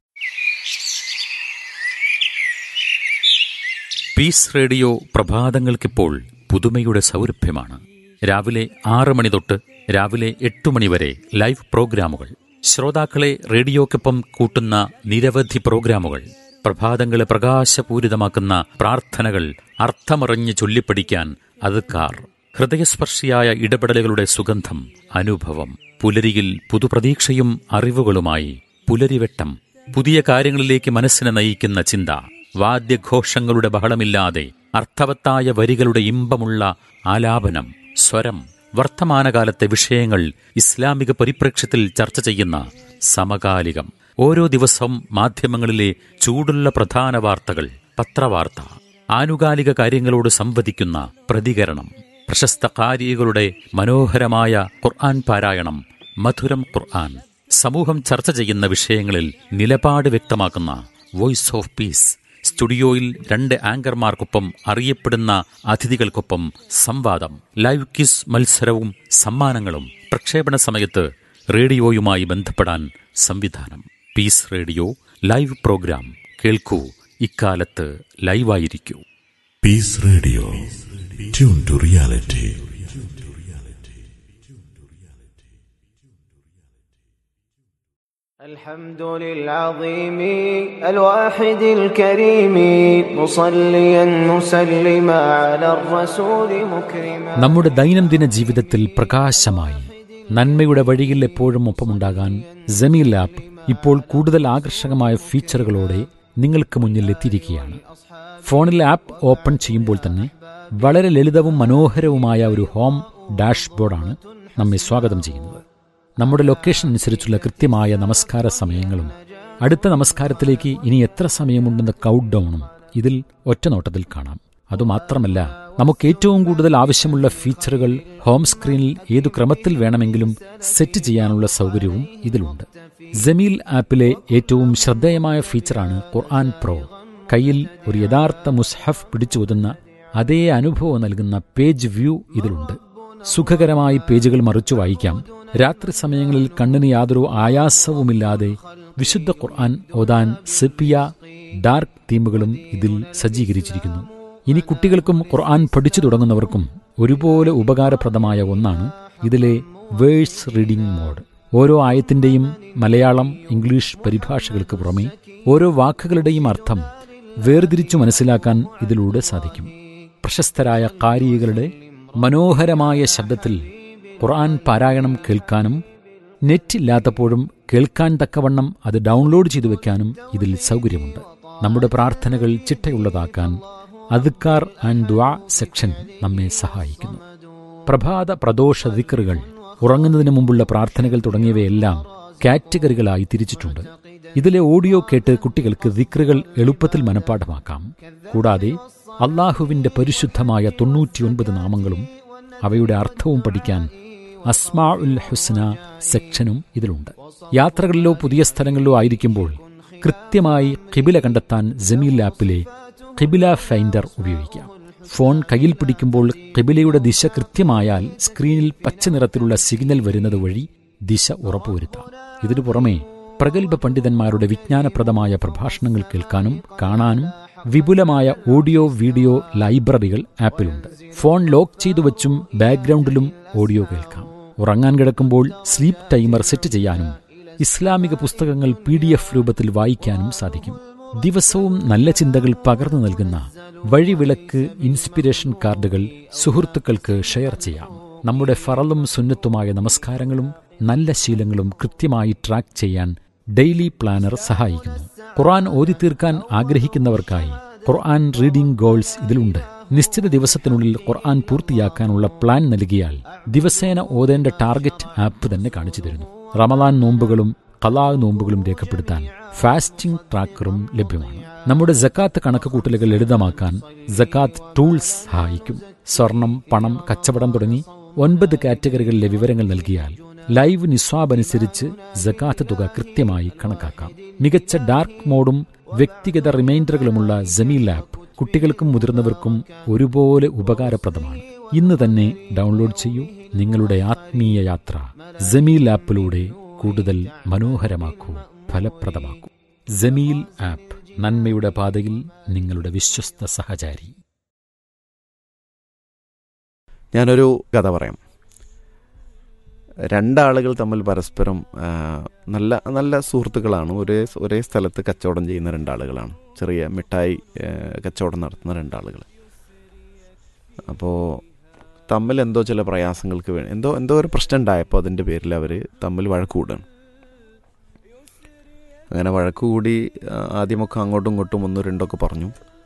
പീസ് റേഡിയോ പ്രഭാതങ്ങൾക്കിപ്പോൾ പുതുമയുടെ സൗരഭ്യമാണ് രാവിലെ ആറ് മണി തൊട്ട് രാവിലെ എട്ട് മണി വരെ ലൈവ് പ്രോഗ്രാമുകൾ ശ്രോതാക്കളെ റേഡിയോക്കൊപ്പം കൂട്ടുന്ന നിരവധി പ്രോഗ്രാമുകൾ പ്രഭാതങ്ങളെ പ്രകാശപൂരിതമാക്കുന്ന പ്രാർത്ഥനകൾ അർത്ഥമറിഞ്ഞ് ചൊല്ലിപ്പഠിക്കാൻ അതുക്കാർ ഹൃദയസ്പർശിയായ ഇടപെടലുകളുടെ സുഗന്ധം അനുഭവം പുലരിയിൽ പുതുപ്രതീക്ഷയും അറിവുകളുമായി പുലരിവെട്ടം പുതിയ കാര്യങ്ങളിലേക്ക് മനസ്സിനെ നയിക്കുന്ന ചിന്ത വാദ്യഘോഷങ്ങളുടെ ബഹളമില്ലാതെ അർത്ഥവത്തായ വരികളുടെ ഇമ്പമുള്ള ആലാപനം സ്വരം വർത്തമാനകാലത്തെ വിഷയങ്ങൾ ഇസ്ലാമിക പരിപ്രേക്ഷ്യത്തിൽ ചർച്ച ചെയ്യുന്ന സമകാലികം ഓരോ ദിവസവും മാധ്യമങ്ങളിലെ ചൂടുള്ള പ്രധാന വാർത്തകൾ പത്രവാർത്ത ആനുകാലിക കാര്യങ്ങളോട് സംവദിക്കുന്ന പ്രതികരണം പ്രശസ്ത കാരികളുടെ മനോഹരമായ ഖുർആൻ പാരായണം മധുരം ഖുർആൻ സമൂഹം ചർച്ച ചെയ്യുന്ന വിഷയങ്ങളിൽ നിലപാട് വ്യക്തമാക്കുന്ന വോയിസ് ഓഫ് പീസ് സ്റ്റുഡിയോയിൽ രണ്ട് ആങ്കർമാർക്കൊപ്പം അറിയപ്പെടുന്ന അതിഥികൾക്കൊപ്പം സംവാദം ലൈവ് ക്വിസ് മത്സരവും സമ്മാനങ്ങളും പ്രക്ഷേപണ സമയത്ത് റേഡിയോയുമായി ബന്ധപ്പെടാൻ സംവിധാനം പീസ് റേഡിയോ ലൈവ് പ്രോഗ്രാം കേൾക്കൂ ഇക്കാലത്ത് ലൈവായിരിക്കൂ
Peace Radio. Tune to reality.
الحمد للعظيم الواحد الكريم مصليا مسلما على الرسول مكرما
നമ്മുടെ ദൈനംദിന ജീവിതത്തിൽ പ്രകാശമായി നന്മയുടെ വഴിയിൽ എപ്പോഴും ഒപ്പമുണ്ടാകാൻ ജമീൽ ആപ്പ് ഇപ്പോൾ കൂടുതൽ ആകർഷകമായ ഫീച്ചറുകളോടെ നിങ്ങൾക്ക് മുന്നിൽ എത്തിയിരിക്കുകയാണ് ഫോണിൽ ആപ്പ് ഓപ്പൺ ചെയ്യുമ്പോൾ തന്നെ വളരെ ലളിതവും മനോഹരവുമായ ഒരു ഹോം ഡാഷ്ബോർഡാണ് നമ്മെ സ്വാഗതം ചെയ്യുന്നത് നമ്മുടെ ലൊക്കേഷൻ അനുസരിച്ചുള്ള കൃത്യമായ നമസ്കാര സമയങ്ങളും അടുത്ത നമസ്കാരത്തിലേക്ക് ഇനി എത്ര സമയമുണ്ടെന്ന കൗണ്ട് ഡൗണും ഇതിൽ ഒറ്റനോട്ടത്തിൽ കാണാം അതുമാത്രമല്ല നമുക്ക് ഏറ്റവും കൂടുതൽ ആവശ്യമുള്ള ഫീച്ചറുകൾ ഹോം സ്ക്രീനിൽ ഏതു ക്രമത്തിൽ വേണമെങ്കിലും സെറ്റ് ചെയ്യാനുള്ള സൗകര്യവും ഇതിലുണ്ട് ജമീൽ ആപ്പിലെ ഏറ്റവും ശ്രദ്ധേയമായ ഫീച്ചറാണ് ഖുർആൻ പ്രോ കയ്യിൽ ഒരു യഥാർത്ഥ മുസ്ഹഫ് പിടിച്ചോതുന്ന അതേ അനുഭവം നൽകുന്ന പേജ് വ്യൂ ഇതിലുണ്ട് സുഖകരമായി പേജുകൾ മറിച്ചു വായിക്കാം രാത്രി സമയങ്ങളിൽ കണ്ണിന് യാതൊരു ആയാസവുമില്ലാതെ വിശുദ്ധ ഖുർആൻ ഓതാൻ സെപ്പിയ ഡാർക്ക് തീമുകളും ഇതിൽ സജ്ജീകരിച്ചിരിക്കുന്നു ഇനി കുട്ടികൾക്കും ഖുർആൻ പഠിച്ചു തുടങ്ങുന്നവർക്കും ഒരുപോലെ ഉപകാരപ്രദമായ ഒന്നാണ് ഇതിലെ വേഴ്സ് റീഡിംഗ് മോഡ് ഓരോ ആയത്തിന്റെയും മലയാളം ഇംഗ്ലീഷ് പരിഭാഷകൾക്ക് പുറമെ ഓരോ വാക്കുകളുടെയും അർത്ഥം വേർതിരിച്ചു മനസ്സിലാക്കാൻ ഇതിലൂടെ സാധിക്കും പ്രശസ്തരായ കാരികളുടെ മനോഹരമായ ശബ്ദത്തിൽ ഖുർആൻ പാരായണം കേൾക്കാനും നെറ്റില്ലാത്തപ്പോഴും കേൾക്കാൻ തക്കവണ്ണം അത് ഡൗൺലോഡ് ചെയ്തു വെക്കാനും ഇതിൽ സൗകര്യമുണ്ട് നമ്മുടെ പ്രാർത്ഥനകൾ ചിട്ടയുള്ളതാക്കാൻ അതുക്കാർ ആൻഡ് ദ്വാ സെക്ഷൻ നമ്മെ സഹായിക്കുന്നു പ്രഭാത പ്രദോഷ ദിക്കറുകൾ ഉറങ്ങുന്നതിന് മുമ്പുള്ള പ്രാർത്ഥനകൾ തുടങ്ങിയവയെല്ലാം കാറ്റഗറികളായി തിരിച്ചിട്ടുണ്ട് ഇതിലെ ഓഡിയോ കേട്ട് കുട്ടികൾക്ക് ദിക്റുകൾ എളുപ്പത്തിൽ മനഃപ്പാഠമാക്കാം കൂടാതെ അള്ളാഹുവിൻ്റെ പരിശുദ്ധമായ തൊണ്ണൂറ്റിയൊൻപത് നാമങ്ങളും അവയുടെ അർത്ഥവും പഠിക്കാൻ അസ്മാ ഉൽ ഹുസ്ന സെക്ഷനും ഇതിലുണ്ട് യാത്രകളിലോ പുതിയ സ്ഥലങ്ങളിലോ ആയിരിക്കുമ്പോൾ കൃത്യമായി കിബില കണ്ടെത്താൻ ജമീൽ ആപ്പിലെ കിബില ഫൈൻഡർ ഉപയോഗിക്കാം ഫോൺ കയ്യിൽ പിടിക്കുമ്പോൾ കിബിലയുടെ ദിശ കൃത്യമായാൽ സ്ക്രീനിൽ പച്ച നിറത്തിലുള്ള സിഗ്നൽ വരുന്നത് വഴി ദിശ ഉറപ്പുവരുത്താം ഇതിനു പുറമെ പ്രഗത്ഭ പണ്ഡിതന്മാരുടെ വിജ്ഞാനപ്രദമായ പ്രഭാഷണങ്ങൾ കേൾക്കാനും കാണാനും വിപുലമായ ഓഡിയോ വീഡിയോ ലൈബ്രറികൾ ആപ്പിലുണ്ട് ഫോൺ ലോക്ക് ചെയ്തു വച്ചും ബാക്ക്ഗ്രൗണ്ടിലും ഓഡിയോ കേൾക്കാം ഉറങ്ങാൻ കിടക്കുമ്പോൾ സ്ലീപ്പ് ടൈമർ സെറ്റ് ചെയ്യാനും ഇസ്ലാമിക പുസ്തകങ്ങൾ പി ഡി എഫ് രൂപത്തിൽ വായിക്കാനും സാധിക്കും ദിവസവും നല്ല ചിന്തകൾ പകർന്നു നൽകുന്ന വഴിവിളക്ക് ഇൻസ്പിരേഷൻ കാർഡുകൾ സുഹൃത്തുക്കൾക്ക് ഷെയർ ചെയ്യാം നമ്മുടെ ഫറലും സുന്നത്തുമായ നമസ്കാരങ്ങളും നല്ല ശീലങ്ങളും കൃത്യമായി ട്രാക്ക് ചെയ്യാൻ ഡെയിലി പ്ലാനർ സഹായിക്കുന്നു ഖുർആൻ ഓതി തീർക്കാൻ ആഗ്രഹിക്കുന്നവർക്കായി ഖുർആൻ റീഡിംഗ് ഗോൾസ് ഇതിലുണ്ട് നിശ്ചിത ദിവസത്തിനുള്ളിൽ ഖുർആൻ പൂർത്തിയാക്കാനുള്ള പ്ലാൻ നൽകിയാൽ ദിവസേന ഓതേണ്ട ടാർഗറ്റ് ആപ്പ് തന്നെ കാണിച്ചു തരുന്നു റമദാൻ നോമ്പുകളും കലാ നോമ്പുകളും രേഖപ്പെടുത്താൻ ഫാസ്റ്റിംഗ് ട്രാക്കറും ലഭ്യമാണ് നമ്മുടെ ജക്കാത്ത് കണക്കുകൂട്ടലുകൾ ലളിതമാക്കാൻ ജക്കാത്ത് ടൂൾസ് സഹായിക്കും സ്വർണം പണം കച്ചവടം തുടങ്ങി ഒൻപത് കാറ്റഗറികളിലെ വിവരങ്ങൾ നൽകിയാൽ ലൈവ് നിസ്വാബ് അനുസരിച്ച് ജക്കാത്ത് തുക കൃത്യമായി കണക്കാക്കാം മികച്ച ഡാർക്ക് മോഡും വ്യക്തിഗത റിമൈൻഡറുകളുമുള്ള ജമീൽ ആപ്പ് കുട്ടികൾക്കും മുതിർന്നവർക്കും ഒരുപോലെ ഉപകാരപ്രദമാണ് ഇന്ന് തന്നെ ഡൗൺലോഡ് ചെയ്യൂ നിങ്ങളുടെ ആത്മീയ യാത്ര ജമീൽ ആപ്പിലൂടെ കൂടുതൽ മനോഹരമാക്കൂ ഫലപ്രദമാക്കൂ ജമീൽ ആപ്പ് നന്മയുടെ പാതയിൽ നിങ്ങളുടെ വിശ്വസ്ത സഹചാരി
ഞാനൊരു കഥ പറയാം രണ്ടാളുകൾ തമ്മിൽ പരസ്പരം ആ, നല്ല നല്ല സുഹൃത്തുക്കളാണ് ഒരേ ഒരേ സ്ഥലത്ത് കച്ചവടം ചെയ്യുന്ന രണ്ടാളുകളാണ് ചെറിയ മിഠായി ആ, കച്ചവടം നടത്തുന്ന രണ്ടാളുകൾ അപ്പോൾ തമ്മിൽ എന്തോ ചില പ്രയാസങ്ങൾക്ക് വേണ്ടി എന്തോ എന്തോ ഒരു പ്രശ്നം ഉണ്ടായപ്പോൾ അതിൻ്റെ പേരിൽ അവർ തമ്മിൽ വഴക്ക് കൂടുകയാണ് അങ്ങനെ വഴക്ക് കൂടി ആ, ആദ്യമൊക്കെ അങ്ങോട്ടും ഇങ്ങോട്ടും ഒന്നും രണ്ടൊക്കെ പറഞ്ഞു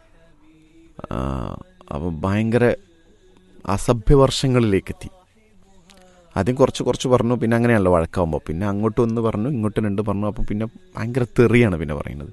അപ്പം ഭയങ്കര അസഭ്യവർഷങ്ങളിലേക്ക് എത്തി ആദ്യം കുറച്ച് കുറച്ച് പറഞ്ഞു പിന്നെ അങ്ങനെയാണല്ലോ വഴക്കാവുമ്പോൾ പിന്നെ അങ്ങോട്ടും ഒന്ന് പറഞ്ഞു ഇങ്ങോട്ടും രണ്ട് പറഞ്ഞു അപ്പോൾ പിന്നെ ഭയങ്കര തെറിയാണ് പിന്നെ പറയുന്നത്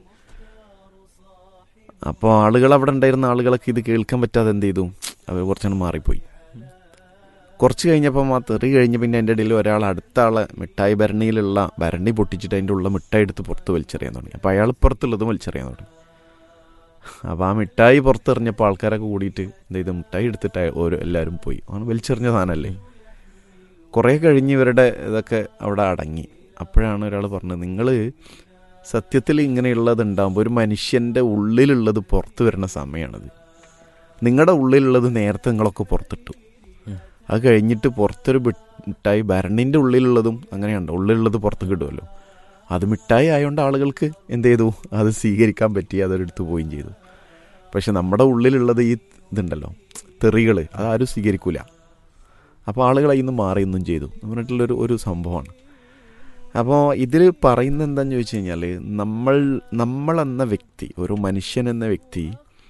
അപ്പോൾ ആളുകൾ അവിടെ ഉണ്ടായിരുന്ന ആളുകളൊക്കെ ഇത് കേൾക്കാൻ പറ്റാതെ എന്ത് ചെയ്തു അവർ കുറച്ചാണ് മാറിപ്പോയി കുറച്ച് കഴിഞ്ഞപ്പോൾ ആ തെറി കഴിഞ്ഞ് പിന്നെ എൻ്റെ ഇടയിൽ ഒരാൾ അടുത്ത ആളെ മിഠായി ഭരണിയിലുള്ള ഭരണി പൊട്ടിച്ചിട്ട് അതിൻ്റെ ഉള്ള മിഠായി എടുത്ത് പുറത്ത് വലിച്ചെറിയാൻ തുടങ്ങി അപ്പോൾ അയാൾ പുറത്തുള്ളതും വലിച്ചെറിയാൻ തുടങ്ങി അപ്പോൾ ആ മിഠായി പുറത്തെറിഞ്ഞപ്പോൾ ആൾക്കാരൊക്കെ കൂടിയിട്ട് എന്ത് ചെയ്തു മിഠായി എടുത്തിട്ട് ഓരോ എല്ലാവരും പോയി അങ്ങനെ വലിച്ചെറിഞ്ഞ സാധനമല്ലേ കുറേ കഴിഞ്ഞ് ഇവരുടെ ഇതൊക്കെ അവിടെ അടങ്ങി അപ്പോഴാണ് ഒരാൾ പറഞ്ഞത് നിങ്ങൾ സത്യത്തിൽ ഇങ്ങനെയുള്ളത് ഉണ്ടാകുമ്പോൾ ഒരു മനുഷ്യൻ്റെ ഉള്ളിലുള്ളത് പുറത്ത് വരുന്ന സമയമാണിത് നിങ്ങളുടെ ഉള്ളിലുള്ളത് നേരത്തെ നിങ്ങളൊക്കെ പുറത്തിട്ടു അത് കഴിഞ്ഞിട്ട് പുറത്തൊരു മിഠായി ഭരണിൻ്റെ ഉള്ളിലുള്ളതും അങ്ങനെയുണ്ട് ഉള്ളിലുള്ളത് പുറത്ത് കിട്ടുമല്ലോ അത് മിഠായി ആയതുകൊണ്ട് ആളുകൾക്ക് എന്ത് ചെയ്തു അത് സ്വീകരിക്കാൻ പറ്റി അതെടുത്ത് പോവുകയും ചെയ്തു പക്ഷെ നമ്മുടെ ഉള്ളിലുള്ളത് ഈ ഇതുണ്ടല്ലോ തെറികൾ അതാരും സ്വീകരിക്കൂല അപ്പോൾ ആളുകൾ അതിൽ നിന്ന് മാറിയൊന്നും ചെയ്തു എന്ന് പറഞ്ഞിട്ടുള്ളൊരു ഒരു സംഭവമാണ് അപ്പോൾ ഇതിൽ പറയുന്നത് എന്താണെന്ന് ചോദിച്ചു കഴിഞ്ഞാൽ നമ്മൾ നമ്മളെന്ന വ്യക്തി ഒരു മനുഷ്യൻ എന്ന വ്യക്തി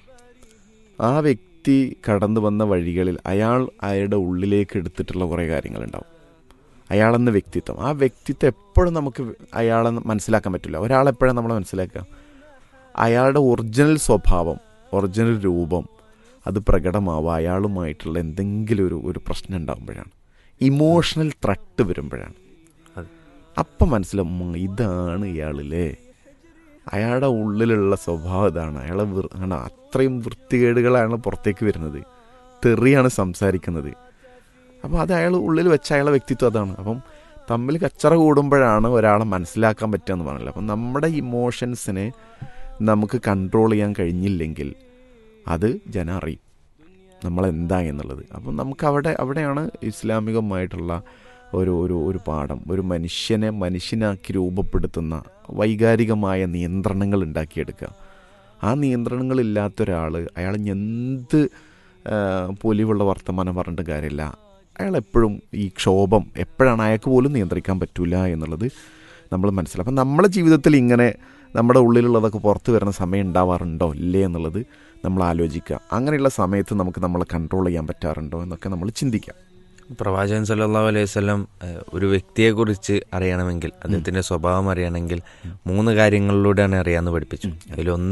ആ വ്യക്തി കടന്നു വന്ന വഴികളിൽ അയാൾ അയാളുടെ ഉള്ളിലേക്ക് എടുത്തിട്ടുള്ള കുറേ കാര്യങ്ങളുണ്ടാവും അയാളെന്ന വ്യക്തിത്വം ആ വ്യക്തിത്വം എപ്പോഴും നമുക്ക് അയാളെ മനസ്സിലാക്കാൻ പറ്റില്ല ഒരാളെപ്പോഴും നമ്മൾ മനസ്സിലാക്കുക അയാളുടെ ഒറിജിനൽ സ്വഭാവം ഒറിജിനൽ രൂപം അത് പ്രകടമാവുക അയാളുമായിട്ടുള്ള എന്തെങ്കിലും ഒരു ഒരു പ്രശ്നം ഉണ്ടാകുമ്പോഴാണ് ഇമോഷണൽ ത്രട്ട് വരുമ്പോഴാണ് അപ്പം മനസ്സിലാവും ഉം, ഇതാണ് ഇയാളില്ലേ അയാളുടെ ഉള്ളിലുള്ള സ്വഭാവം ഇതാണ് അയാളെ വൃ- ആണ് അത്രയും വൃത്തികേടുകളാണ് പുറത്തേക്ക് വരുന്നത് തെറിയാണ് സംസാരിക്കുന്നത് അപ്പോൾ അത് അയാൾ ഉള്ളിൽ വെച്ച അയാളെ വ്യക്തിത്വം അതാണ് അപ്പം തമ്മിൽ കച്ചറ കൂടുമ്പോഴാണ് ഒരാളെ മനസ്സിലാക്കാൻ പറ്റുക എന്ന് പറഞ്ഞില്ല അപ്പം നമ്മുടെ ഇമോഷൻസിനെ നമുക്ക് കൺട്രോൾ ചെയ്യാൻ കഴിഞ്ഞില്ലെങ്കിൽ അത് ജനം അറിയും നമ്മളെന്താ എന്നുള്ളത് അപ്പം നമുക്ക് അവിടെ അവിടെയാണ് ഇസ്ലാമികമായിട്ടുള്ള ഒരു ഒരു ഒരു പാഠം ഒരു മനുഷ്യനെ മനുഷ്യനാക്കി രൂപപ്പെടുത്തുന്ന വൈകാരികമായ നിയന്ത്രണങ്ങൾ ഉണ്ടാക്കിയെടുക്കുക ആ നിയന്ത്രണങ്ങളില്ലാത്ത ഒരാൾ അയാൾ ഇനി എന്ത് ആ, പൊലിവുള്ള വർത്തമാനം പറഞ്ഞിട്ട് കാര്യമില്ല അയാൾ എപ്പോഴും ഈ ക്ഷോഭം എപ്പോഴാണ് അയാൾക്ക് പോലും നിയന്ത്രിക്കാൻ പറ്റില്ല എന്നുള്ളത് നമ്മൾ മനസ്സിലാക്കും അപ്പം നമ്മുടെ ജീവിതത്തിൽ ഇങ്ങനെ നമ്മുടെ ഉള്ളിലുള്ളതൊക്കെ പുറത്ത് വരുന്ന സമയം ഉണ്ടാവാറുണ്ടോ ഇല്ലേ എന്നുള്ളത് നമ്മൾ ആലോചിക്കുക അങ്ങനെയുള്ള സമയത്ത് നമുക്ക് നമ്മളെ കൺട്രോൾ ചെയ്യാൻ പറ്റാറുണ്ടോ എന്നൊക്കെ നമ്മൾ ചിന്തിക്കാം
പ്രവാചകൻ സല്ലല്ലാഹു അലൈഹി വസല്ലം ഏഹ്, ഒരു വ്യക്തിയെക്കുറിച്ച് അറിയണമെങ്കിൽ അദ്ദേഹത്തിന്റെ സ്വഭാവം അറിയണമെങ്കിൽ മൂന്ന് കാര്യങ്ങളിലൂടെയാണ് അറിയാമെന്ന് പഠിപ്പിച്ചു അതിലൊന്ന്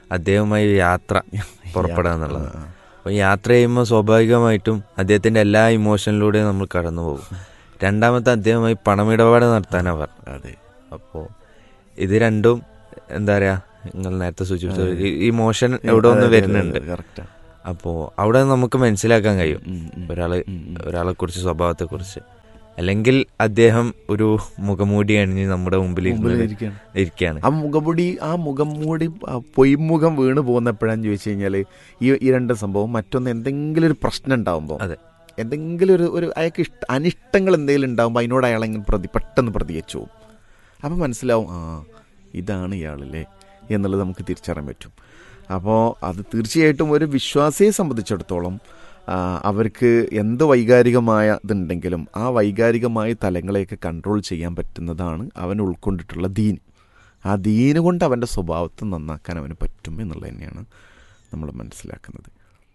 അദ്ദേഹവുമായി ഒരു യാത്ര പുറപ്പെടുക എന്നുള്ളത് അപ്പോൾ യാത്ര ചെയ്യുമ്പോൾ സ്വാഭാവികമായിട്ടും അദ്ദേഹത്തിന്റെ എല്ലാ ഇമോഷനിലൂടെയും നമ്മൾ കടന്നു പോകും രണ്ടാമത്തെ അദ്ദേഹമായി പണമിടപാട് നടത്താനാണ് പറഞ്ഞത്
അതെ
അപ്പോൾ ഇത് രണ്ടും എന്താ പറയാ നിങ്ങൾ നേരത്തെ സൂചിപ്പിച്ച ഇമോഷൻ എവിടെ ഒന്ന് വരുന്നുണ്ട്
കറക്റ്റ്
അപ്പോൾ അവിടെ നമുക്ക് മനസ്സിലാക്കാൻ കഴിയും
ഉം, ഉം.
ഒരാള്
ഉം, ഉം.
ഒരാളെ കുറിച്ച് സ്വഭാവത്തെ കുറിച്ച് അല്ലെങ്കിൽ അദ്ദേഹം ഒരു മുഖമൂടി അണിഞ്ഞ് നമ്മുടെ മുമ്പിൽ
മുമ്പിൽ
ഇരുന്ന്
ഇരിക്കുകയാണ്.
ഇരിക്കുകയാണ്
ആ മുഖംമൂടി ആ മുഖം മൂടി ആ പൊയ്മുഖം വീണ് പോകുന്നപ്പോഴാന്ന് ചോദിച്ചു കഴിഞ്ഞാൽ ഈ ഈ രണ്ട് സംഭവം മറ്റൊന്ന് എന്തെങ്കിലും ഒരു പ്രശ്നം ഉണ്ടാവുമ്പോൾ
അതെ.
എന്തെങ്കിലും ഒരു ഒരു അയാൾക്ക് ഇഷ്ട അനിഷ്ടങ്ങൾ എന്തെങ്കിലും ഉണ്ടാകുമ്പോൾ അതിനോട് അയാൾ അങ്ങനെ പ്രതി പെട്ടെന്ന് പ്രതികരിച്ചു പോകും അപ്പം മനസ്സിലാവും ആ ഇതാണ് ഇയാളല്ലേ എന്നുള്ളത് നമുക്ക് തിരിച്ചറിയാൻ പറ്റും അപ്പോൾ അത് തീർച്ചയായിട്ടും ഒരു വിശ്വാസിയെ സംബന്ധിച്ചിടത്തോളം ആ, അവർക്ക് എന്ത് വൈകാരികമായ ഇതുണ്ടെങ്കിലും ആ വൈകാരികമായ തലങ്ങളെയൊക്കെ കൺട്രോൾ ചെയ്യാൻ പറ്റുന്നതാണ് അവൻ ഉൾക്കൊണ്ടിട്ടുള്ള ദീൻ ആ ദീന് കൊണ്ട് അവൻ്റെ സ്വഭാവത്തെ നന്നാക്കാൻ അവന് പറ്റും എന്നുള്ളത് തന്നെയാണ് നമ്മൾ മനസ്സിലാക്കുന്നത്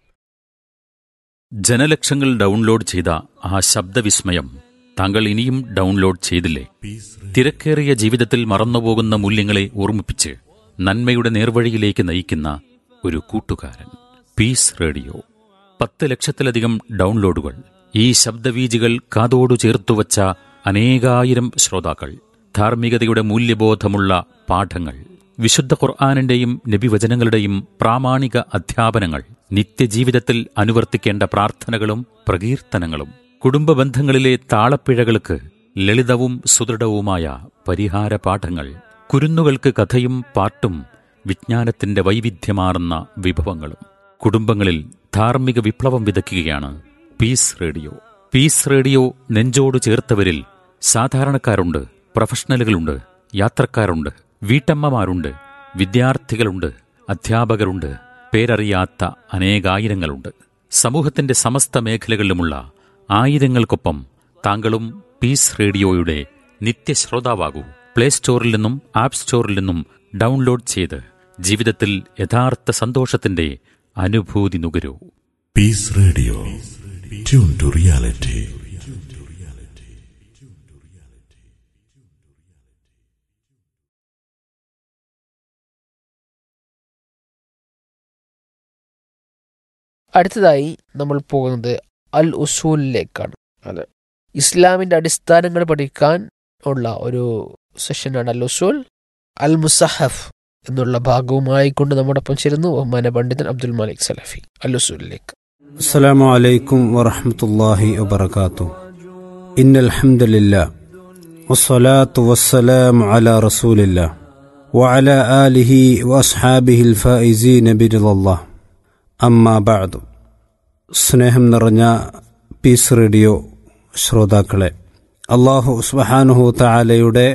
ജനലക്ഷങ്ങൾ ഡൗൺലോഡ് ചെയ്ത ആ ശബ്ദവിസ്മയം താങ്കൾ ഇനിയും ഡൗൺലോഡ് ചെയ്തില്ലേ തിരക്കേറിയ ജീവിതത്തിൽ മറന്നുപോകുന്ന മൂല്യങ്ങളെ ഓർമ്മിപ്പിച്ച് നന്മയുടെ നേർവഴിയിലേക്ക് നയിക്കുന്ന ഒരു കൂട്ടുകാരൻ പീസ് റേഡിയോ പത്ത് ലക്ഷത്തിലധികം ഡൗൺലോഡുകൾ ഈ ശബ്ദവീജികൾ കാതോടു ചേർത്തുവച്ച അനേകായിരം ശ്രോതാക്കൾ ധാർമ്മികതയുടെ മൂല്യബോധമുള്ള പാഠങ്ങൾ വിശുദ്ധ ഖുർആാനിന്റെയും നബിവചനങ്ങളുടെയും പ്രാമാണിക അധ്യാപനങ്ങൾ നിത്യജീവിതത്തിൽ അനുവർത്തിക്കേണ്ട പ്രാർത്ഥനകളും പ്രകീർത്തനങ്ങളും കുടുംബ ബന്ധങ്ങളിലെ താളപ്പിഴകൾക്ക് ലളിതവും സുദൃഢവുമായ പരിഹാര പാഠങ്ങൾ കുരുന്നുകൾക്ക് കഥയും പാട്ടും വിജ്ഞാനത്തിന്റെ വൈവിധ്യമാർന്ന വിഭവങ്ങളും കുടുംബങ്ങളിൽ ധാർമ്മിക വിപ്ലവം വിതയ്ക്കുകയാണ് പീസ് റേഡിയോ പീസ് റേഡിയോ നെഞ്ചോട് ചേർത്തവരിൽ സാധാരണക്കാരുണ്ട് പ്രൊഫഷണലുകളുണ്ട് യാത്രക്കാരുണ്ട് വീട്ടമ്മമാരുണ്ട് വിദ്യാർത്ഥികളുണ്ട് അധ്യാപകരുണ്ട് പേരറിയാത്ത അനേകായിരങ്ങളുണ്ട് സമൂഹത്തിന്റെ സമസ്ത മേഖലകളിലുമുള്ള ആയിരങ്ങൾക്കൊപ്പം താങ്കളും പീസ് റേഡിയോയുടെ നിത്യശ്രോതാവാകൂ പ്ലേ സ്റ്റോറിൽ നിന്നും ആപ്പ് സ്റ്റോറിൽ നിന്നും ഡൗൺലോഡ് ചെയ്ത് ജീവിതത്തിൽ യഥാർത്ഥ സന്തോഷത്തിന്റെ അനുഭൂതി നുകരൂ
Peace Radio. Tune to reality.
അടുത്തതായി നമ്മൾ പോകുന്നത് അൽ ഉസൂലിലേക്കാണ്
അതെ.
ഇസ്ലാമിന്റെ അടിസ്ഥാനങ്ങൾ പഠിക്കാൻ ഉള്ള ഒരു സെഷനാണ് അൽ ഉസൂൽ അൽ മുസഹഫ് എന്നുള്ള ഭാഗവുമായി കൊണ്ട് നമ്മോടൊപ്പം ചേരുന്നു ബഹുമാന പണ്ഡിതൻ അബ്ദുൽ മാലിക് സലഫി അൽ ഉസൂലിലേക്ക്
السلام عليكم ورحمة الله وبركاته إن الحمد لله والصلاة والسلام على رسول الله وعلى آله وأصحابه الفائزين برضا الله أما بعد സ്നേഹം നിറഞ്ഞ പീസ് റേഡിയോ ശ്രോതാക്കളെ അള്ളാഹു സുബഹാനുഹു താലയുടെ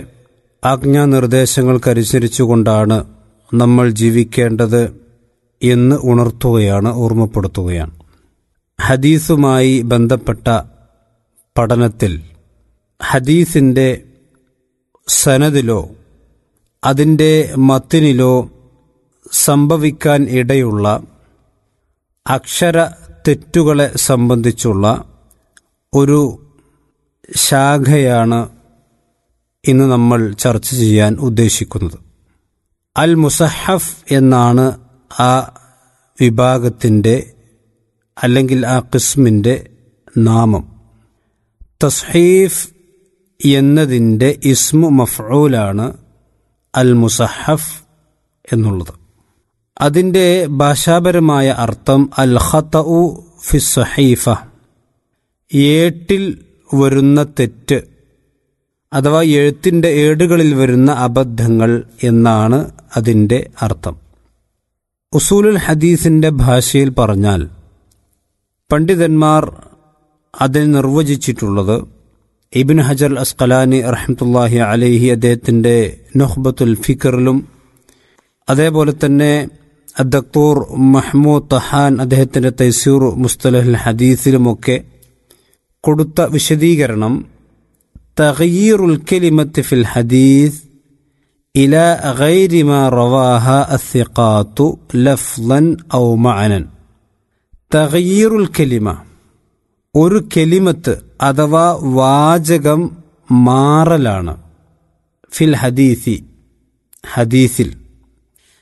ആജ്ഞാനിർദ്ദേശങ്ങൾക്കനുസരിച്ചുകൊണ്ടാണ് നമ്മൾ ജീവിക്കേണ്ടത് എന്ന് ഉണർത്തുകയാണ് ഓർമ്മപ്പെടുത്തുകയാണ് ഹദീസുമായി ബന്ധപ്പെട്ട പഠനത്തിൽ ഹദീസിൻ്റെ സനദിലോ അതിൻ്റെ മത്തിനിലോ സംഭവിക്കാൻ ഇടയുള്ള അക്ഷര തെറ്റുകളെ സംബന്ധിച്ചുള്ള ഒരു ശാഖയാണ് ഇന്ന് നമ്മൾ ചർച്ച ചെയ്യാൻ ഉദ്ദേശിക്കുന്നത് അൽ മുസഹഫ് എന്നാണ് ആ വിഭാഗത്തിൻ്റെ അല്ലെങ്കിൽ ആ കിസ്മിൻ്റെ നാമം തസ്ഹീഫ് എന്നതിൻ്റെ ഇസ്മു മഫ്ഊലാണ് അൽ മുസഹഫ് എന്നുള്ളത് അതിൻ്റെ ഭാഷാപരമായ അർത്ഥം അൽ ഖത്തഉ ഫി സഹീഫ ഏട്ടിൽ വരുന്ന തെറ്റ് അഥവാ എഴുത്തിൻ്റെ ഏടുകളിൽ വരുന്ന അബദ്ധങ്ങൾ എന്നാണ് അതിൻ്റെ അർത്ഥം ഉസൂലുൽ ഹദീസിൻ്റെ ഭാഷയിൽ പറഞ്ഞാൽ പണ്ഡിതന്മാർ അതിൽ നിർവചിച്ചിട്ടുള്ളത് ഇബിൻ ഹജർ അസ്കലാനി റഹ്മത്തുല്ലാഹി അലൈഹി അദ്ദേഹത്തിൻ്റെ നൊഹ്ബത്തുൽ ഫിക്കറിലും അതേപോലെ തന്നെ അദ്ദക്തൂർ മഹ്മൂദ് തഹാൻ അദ്ദേഹത്തിൻ്റെ തൈസൂർ മുസ്തലഹുൽ ഹദീസിലുമൊക്കെ കൊടുത്ത വിശദീകരണം തഗയീറുൽ കലിമത്ത് ഫിൽ ഹദീസ് ഇല ഗൈരി മാ റവാഹ അസിഖാത്തു ലഫ്ലൻ ഔ മഅനൻ തഗയീറുൽ കലിമ ഒരു കെലിമത്ത് അഥവാ വാചകം മാറലാണ് ഫിൽ ഹദീസി ഹദീസിൽ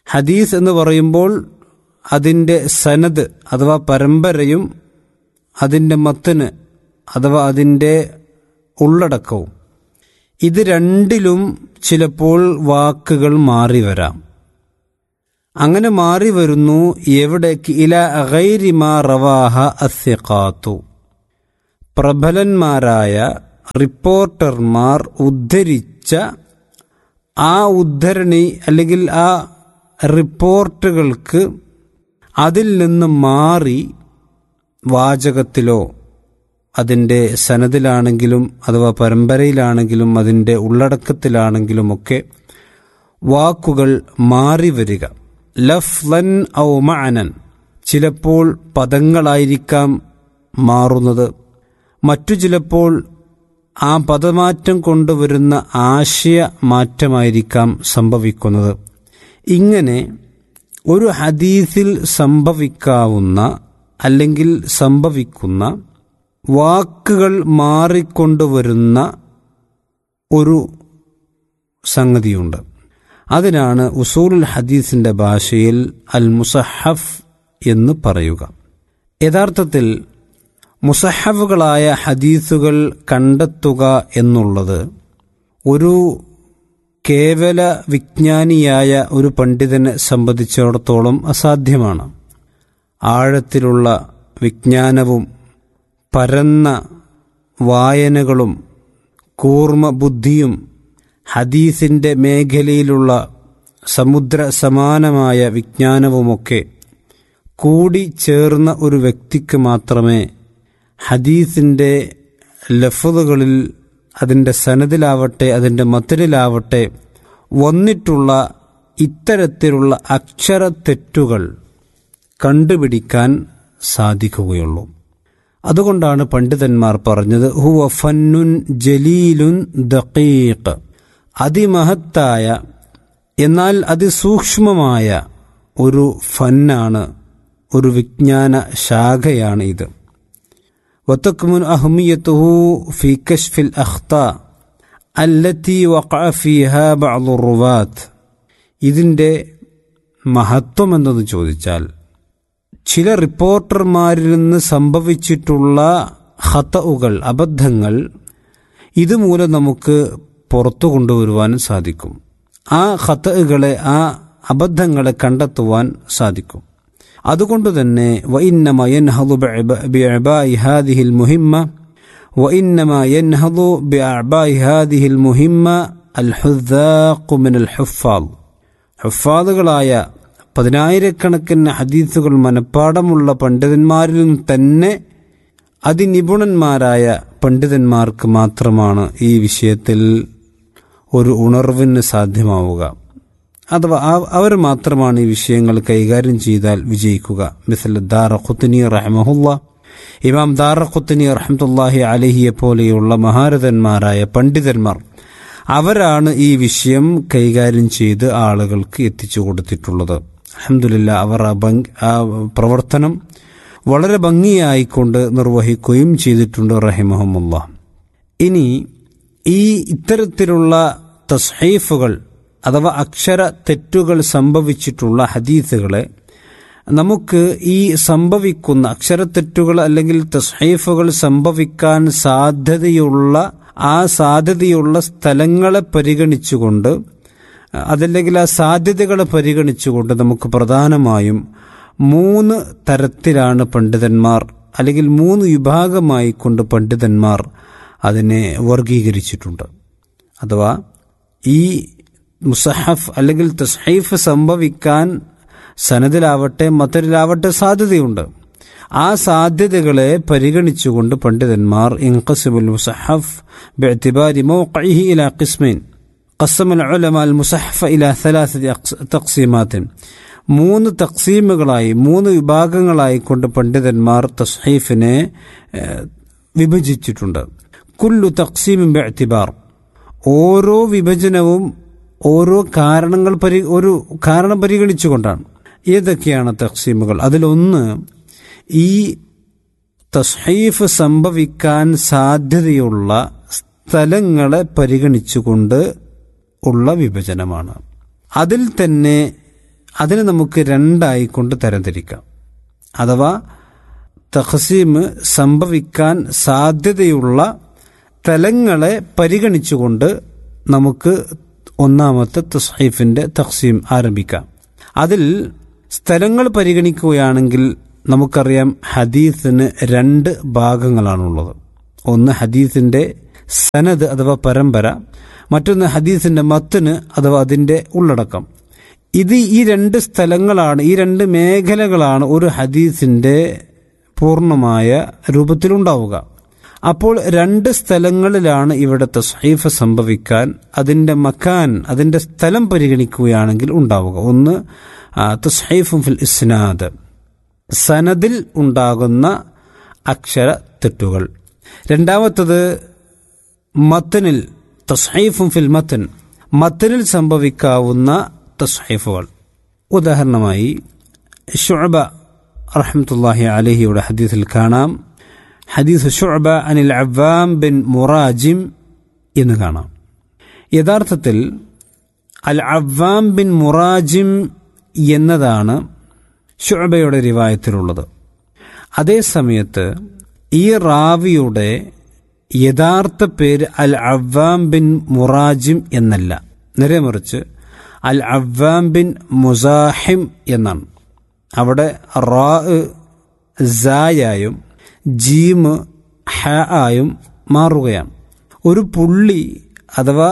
ഹദീസ് എന്ന് പറയുമ്പോൾ അതിൻ്റെ സനത് അഥവാ പരമ്പരയും അതിൻ്റെ മത്തിന് അഥവാ അതിൻ്റെ ഉള്ളടക്കവും ഇത് രണ്ടിലും ചിലപ്പോൾ വാക്കുകൾ മാറി വരാം അങ്ങനെ മാറി വരുന്നു എവിടേക്ക് ഇല അഗൈരിമാ റവാഹ അസ്യഖാത്തു പ്രബലന്മാരായ റിപ്പോർട്ടർമാർ ഉദ്ധരിച്ച ആ ഉദ്ധരണി അല്ലെങ്കിൽ ആ റിപ്പോർട്ടുകൾക്ക് അതിൽ നിന്ന് മാറി വാചകത്തിലോ അതിൻ്റെ സനദിലാണെങ്കിലും അഥവാ പരമ്പരയിലാണെങ്കിലും അതിൻ്റെ ഉള്ളടക്കത്തിലാണെങ്കിലുമൊക്കെ വാക്കുകൾ മാറി വരിക ലഫ്ലൻ ഔ മഅനൻ ചിലപ്പോൾ പദങ്ങളായിരിക്കാം മാറുന്നത് മറ്റു ചിലപ്പോൾ ആ പദമാറ്റം കൊണ്ടുവരുന്ന ആശയ മാറ്റമായിരിക്കാം സംഭവിക്കുന്നത് ഇങ്ങനെ ഒരു ഹദീസിൽ സംഭവിക്കാവുന്ന അല്ലെങ്കിൽ സംഭവിക്കുന്ന വാക്കുകൾ മാറിക്കൊണ്ടുവരുന്ന ഒരു സംഗതിയുണ്ട് അതിനാണ് ഉസൂലുൽ ഹദീസിന്റെ ഭാഷയിൽ അൽ മുസഹഫ് എന്ന് പറയുക യഥാർത്ഥത്തിൽ മുസഹഫുകളായ ഹദീസുകൾ കണ്ടെത്തുക എന്നുള്ളത് ഒരു കേവല വിജ്ഞാനിയായ ഒരു പണ്ഡിതനെ സംബന്ധിച്ചിടത്തോളം അസാധ്യമാണ് ആഴത്തിലുള്ള വിജ്ഞാനവും പരന്ന വായനകളും കൂർമ്മ ബുദ്ധിയും ഹദീസിൻ്റെ മേഖലയിലുള്ള സമുദ്ര സമാനമായ വിജ്ഞാനവുമൊക്കെ കൂടി ചേർന്ന ഒരു വ്യക്തിക്ക് മാത്രമേ ഹദീസിൻ്റെ ലഫുകളിൽ അതിൻ്റെ സനദിലാവട്ടെ അതിൻ്റെ മത്തിലാവട്ടെ വന്നിട്ടുള്ള ഇത്തരത്തിലുള്ള അക്ഷരത്തെറ്റുകൾ കണ്ടുപിടിക്കാൻ സാധിക്കുകയുള്ളൂ അതുകൊണ്ടാണ് പണ്ഡിതന്മാർ പറഞ്ഞത് ഹുവ ഫന്നുൻ ജലീലുൻ ദഖീഖ് അതിമഹത്തായ എന്നാൽ അതിസൂക്ഷ്മമായ ഒരു ഫന്നാണ് ഒരു വിജ്ഞാന ശാഖയാണ് ഇത് وتكمن أهميته في كشف الأخطاء التي وقع فيها بعض الرواة ഇതിൻ്റെ മഹത്വം എന്തെന്ന് ചോദിച്ചാൽ ചില റിപ്പോർട്ടർമാരിൽ നിന്ന് സംഭവിച്ചിട്ടുള്ള ഹത്തവുകൾ അബദ്ധങ്ങൾ ഇതുമൂലം നമുക്ക് പുറത്തു കൊണ്ടുവരുവാനും സാധിക്കും ആ ഹത്തകളെ ആ അബദ്ധങ്ങളെ കണ്ടെത്തുവാൻ സാധിക്കും അതുകൊണ്ട് തന്നെ വഇന്നമ യൻഹദു ബിഅബായി ഹാദിഹിൽ മുഹിമ്മ وإنما ينهض بأعباء هذه المهمة الحذاق من الحفاظ ഹുഫാദുകളായ പതിനായിരക്കണക്കിന് ഹദീസുകൾ മനഃപ്പാടമുള്ള പണ്ഡിതന്മാരിൽ നിന്ന് തന്നെ അതിനിപുണന്മാരായ പണ്ഡിതന്മാർക്ക് മാത്രമാണ് ഈ വിഷയത്തിൽ ഒരു ഉണർവിന് സാധ്യമാവുക അഥവാ അവർ മാത്രമാണ് ഈ വിഷയങ്ങൾ കൈകാര്യം ചെയ്താൽ വിജയിക്കുക മിസൽ ദാറ ഖുത്തിനി റഹ്മഹുല്ല ഇമാം ദാറ ഖുത്തിനി റഹ്മത്തുല്ലാഹി അലഹിയെ പോലെയുള്ള മഹാരഥന്മാരായ പണ്ഡിതന്മാർ അവരാണ് ഈ വിഷയം കൈകാര്യം ചെയ്ത് ആളുകൾക്ക് എത്തിച്ചു കൊടുത്തിട്ടുള്ളത് അഹമ്മദില്ല അവർ ആ ഭംഗി ആ പ്രവർത്തനം വളരെ ഭംഗിയായിക്കൊണ്ട് നിർവഹിക്കുകയും ചെയ്തിട്ടുണ്ട് റഹിമഹമുല്ല ഇനി ഈ ഇത്തരത്തിലുള്ള തസ്ഹൈഫുകൾ അഥവാ അക്ഷര തെറ്റുകൾ സംഭവിച്ചിട്ടുള്ള ഹദീസുകളെ നമുക്ക് ഈ സംഭവിക്കുന്ന അക്ഷരത്തെറ്റുകൾ അല്ലെങ്കിൽ തസ്ഹൈഫുകൾ സംഭവിക്കാൻ സാധ്യതയുള്ള ആ സാധ്യതയുള്ള സ്ഥലങ്ങളെ പരിഗണിച്ചുകൊണ്ട് അതല്ലെങ്കിൽ ആ സാധ്യതകളെ പരിഗണിച്ചുകൊണ്ട് നമുക്ക് പ്രധാനമായും മൂന്ന് തരത്തിലാണ് പണ്ഡിതന്മാർ അല്ലെങ്കിൽ മൂന്ന് വിഭാഗമായി കൊണ്ട് പണ്ഡിതന്മാർ അതിനെ വർഗീകരിച്ചിട്ടുണ്ട് അഥവാ ഈ മുസഹഫ് അല്ലെങ്കിൽ തസ്ഹൈഫ് സംഭവിക്കാൻ സനദിലാവട്ടെ മത്തരിലാവട്ടെ സാധ്യതയുണ്ട് ആ സാധ്യതകളെ പരിഗണിച്ചുകൊണ്ട് പണ്ഡിതന്മാർ ഇൻഖസിബുൽ മുസഹഫ് ബിഅ്തിബാരി മൗഖഇഹി ഇലാ ഖിസ്മൈൻ قسم العلماء المصحف إلى ثلاثة تقسيمات മൂന്ന് തക്സീമുകളായി മൂന്ന് വിഭാഗങ്ങളായി കൊണ്ട് പണ്ഡിതന്മാർ തസ്ഹീഫിനെ വിഭജിച്ചിട്ടുണ്ട് കുല്ലു തക്സീമും ബെഅ്തിബാർ ഓരോ വിഭജനവും ഓരോ കാരണങ്ങൾ പരി ഒരു കാരണം പരിഗണിച്ചുകൊണ്ടാണ് ഏതൊക്കെയാണ് തക്സീമുകൾ അതിലൊന്ന് ഈ തസ്ഹീഫ് സംഭവിക്കാൻ സാധ്യതയുള്ള സ്ഥലങ്ങളെ പരിഗണിച്ചുകൊണ്ട് ഉള്ള വിഭജനമാണ് അതിൽ തന്നെ അതിനെ നമുക്ക് രണ്ടായി കൊണ്ട് തരംതിരിക്കാം അഥവാ തഹസീം സംഭവിക്കാൻ സാധ്യതയുള്ള തലങ്ങളെ പരിഗണിച്ചുകൊണ്ട് നമുക്ക് ഒന്നാമത്തെ തസ്ഹീഫിന്റെ തഖ്സീം ആരംഭിക്കാം അതിൽ സ്ഥലങ്ങൾ പരിഗണിക്കുകയാണെങ്കിൽ നമുക്കറിയാം ഹദീസിന് രണ്ട് ഭാഗങ്ങളാണുള്ളത് ഒന്ന് ഹദീസിന്റെ സനദ് അഥവാ പരമ്പര മറ്റൊന്ന് ഹദീസിന്റെ മത്തിന് അഥവാ അതിന്റെ ഉള്ളടക്കം ഇത് ഈ രണ്ട് സ്ഥലങ്ങളാണ് ഈ രണ്ട് മേഖലകളാണ് ഒരു ഹദീസിന്റെ പൂർണ്ണമായ രൂപത്തിലുണ്ടാവുക അപ്പോൾ രണ്ട് സ്ഥലങ്ങളിലാണ് ഇവിടെ തസ്ഹീഫ് സംഭവിക്കാൻ അതിന്റെ മക്കാൻ അതിന്റെ സ്ഥലം പരിഗണിക്കുകയാണെങ്കിൽ ഉണ്ടാവുക ഒന്ന് തസ്ഹീഫും ഫിൽ ഇസ്നാദ് സനദിൽ ഉണ്ടാകുന്ന അക്ഷര തെറ്റുകൾ രണ്ടാമത്തത് മത്തനിൽ തസ്ഹീഫും ഫിൽ മത്തൻ മത്തനിൽ സംഭവിക്കാവുന്ന തസ്ഹീഫുകൾ ഉദാഹരണമായി ഷുഅബ റഹ്മത്തുല്ലാഹി അലഹിയുടെ ഹദീസിൽ കാണാം ഹദീസ് ഷുഅബ അനിൽ അവാം ബിൻ മുറാജിം എന്ന് കാണാം യഥാർത്ഥത്തിൽ അൽ അവാം ബിൻ മുറാജിം എന്നതാണ് ഷുഅബയുടെ റിവായത്തിലുള്ളത് അതേ സമയത്ത് ഈ റാവിയുടെ യഥാർത്ഥ പേര് അൽ അവാം ബിൻ മുറാജിം എന്നല്ല നേരെ മറിച്ച് അൽ അവാം ബിൻ മുസാഹിം എന്നാണ് അവിടെ റാ സായായും ജീമ് ഹ ആയും മാറുകയാണ് ഒരു പുള്ളി അഥവാ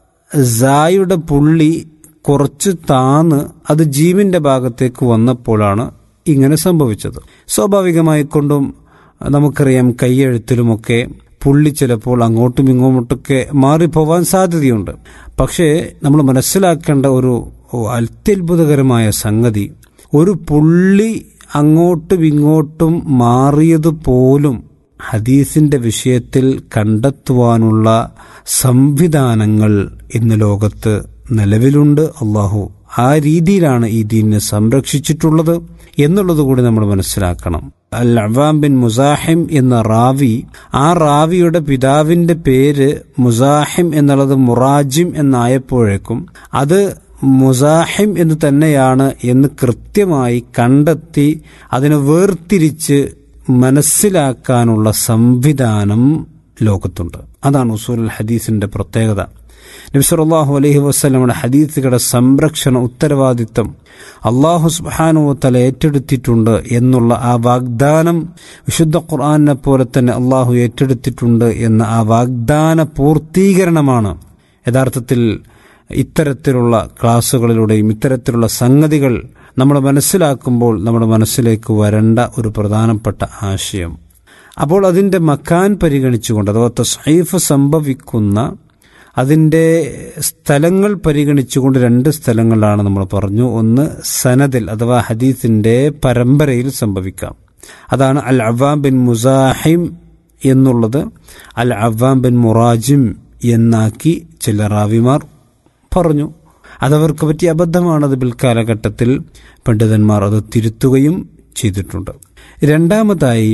സായുടെ പുള്ളി കുറച്ച് താന്ന് അത് ജീമിന്റെ ഭാഗത്തേക്ക് വന്നപ്പോഴാണ് ഇങ്ങനെ സംഭവിച്ചത് സ്വാഭാവികമായി കൊണ്ടും നമുക്കറിയാം കൈയെഴുത്തിലുമൊക്കെ പുള്ളി ചിലപ്പോൾ അങ്ങോട്ടും ഇങ്ങോട്ടൊക്കെ മാറിപ്പോവാൻ സാധ്യതയുണ്ട് പക്ഷേ നമ്മൾ മനസ്സിലാക്കേണ്ട ഒരു അത്യത്ഭുതകരമായ സംഗതി ഒരു പുള്ളി അങ്ങോട്ടും ഇങ്ങോട്ടും മാറിയതുപോലും ഹദീസിന്റെ വിഷയത്തിൽ കണ്ടെത്തുവാനുള്ള സംവിധാനങ്ങൾ ഇന്ന് ലോകത്ത് നിലവിലുണ്ട് അള്ളാഹു ആ രീതിയിലാണ് ഈ ദീനിനെ സംരക്ഷിച്ചിട്ടുള്ളത് എന്നുള്ളത് കൂടി നമ്മൾ മനസ്സിലാക്കണം അൽ അവാം ബിൻ മുസാഹിം എന്ന റാവി ആ റാവിയുടെ പിതാവിന്റെ പേര് മുസാഹിം എന്നുള്ളത് മുറാജിം എന്നായപ്പോഴേക്കും അത് മുസാഹിം എന്ന് തന്നെയാണ് എന്ന് കൃത്യമായി കണ്ടെത്തി അതിനെ വേർതിരിച്ച് മനസ്സിലാക്കാനുള്ള സംവിധാനം ലോകത്തുണ്ട് അതാണ് ഉസൂൽ ഹദീസിന്റെ പ്രത്യേകത നബിസലാഹു അലൈഹി വസ്ലമയുടെ ഹദീസുകളുടെ സംരക്ഷണ ഉത്തരവാദിത്തം അള്ളാഹു സുബാനുവത്തല ഏറ്റെടുത്തിട്ടുണ്ട് എന്നുള്ള ആ വാഗ്ദാനം വിശുദ്ധ ഖുർആാനെ പോലെ തന്നെ അള്ളാഹു ഏറ്റെടുത്തിട്ടുണ്ട് എന്ന ആ വാഗ്ദാന പൂർത്തീകരണമാണ് യഥാർത്ഥത്തിൽ ഇത്തരത്തിലുള്ള ക്ലാസ്സുകളിലൂടെയും ഇത്തരത്തിലുള്ള സംഗതികൾ നമ്മൾ മനസ്സിലാക്കുമ്പോൾ നമ്മുടെ മനസ്സിലേക്ക് വരേണ്ട ഒരു പ്രധാനപ്പെട്ട ആശയം അപ്പോൾ അതിൻ്റെ മക്കാൻ പരിഗണിച്ചുകൊണ്ട് അഥവാ തസ്ഹൈഫ് സംഭവിക്കുന്ന അതിൻ്റെ സ്ഥലങ്ങൾ പരിഗണിച്ചുകൊണ്ട് രണ്ട് സ്ഥലങ്ങളാണ് നമ്മൾ പറഞ്ഞു ഒന്ന് സനദിൽ അഥവാ ഹദീസിൻ്റെ പരമ്പരയിൽ സംഭവിക്കാം അതാണ് അൽ അവാം ബിൻ മുസാഹിം എന്നുള്ളത് അൽ അവാം ബിൻ മുറാജിം എന്നാക്കി ചില റാവിമാർ പറഞ്ഞു അതവർക്ക് പറ്റിയ അബദ്ധമാണത് പിൽക്കാലഘട്ടത്തിൽ പണ്ഡിതന്മാർ അത് തിരുത്തുകയും ചെയ്തിട്ടുണ്ട് രണ്ടാമതായി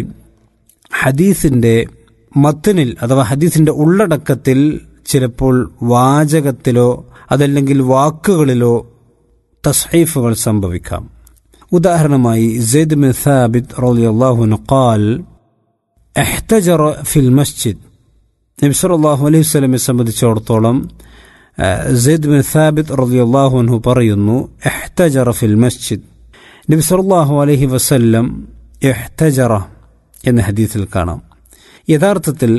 ഹദീസിന്റെ മത്തനിൽ അഥവാ ഹദീസിന്റെ ഉള്ളടക്കത്തിൽ ചിലപ്പോൾ വാചകത്തിലോ അതല്ലെങ്കിൽ വാക്കുകളിലോ തസ്ഹൈഫുകൾ സംഭവിക്കാം ഉദാഹരണമായി സെയ്ദ് ബിൻ സാബിത് റളിയല്ലാഹു അൻഹു ഖാൽ احتجر في المسجد നബി സല്ലല്ലാഹു അലൈഹി വസല്ലമയെ സംബന്ധിച്ചിടത്തോളം സെയ്ദ് ബിൻ സാബിത് റളിയല്ലാഹു അൻഹു പറയുന്നു എഹ്തജറ ഫിൽ മസ്ജിദ് നബി സല്ലല്ലാഹു അലൈഹി വസല്ലം എഹ്തജറ എന്ന ഹദീസിൽ കാണാം യഥാർത്ഥത്തിൽ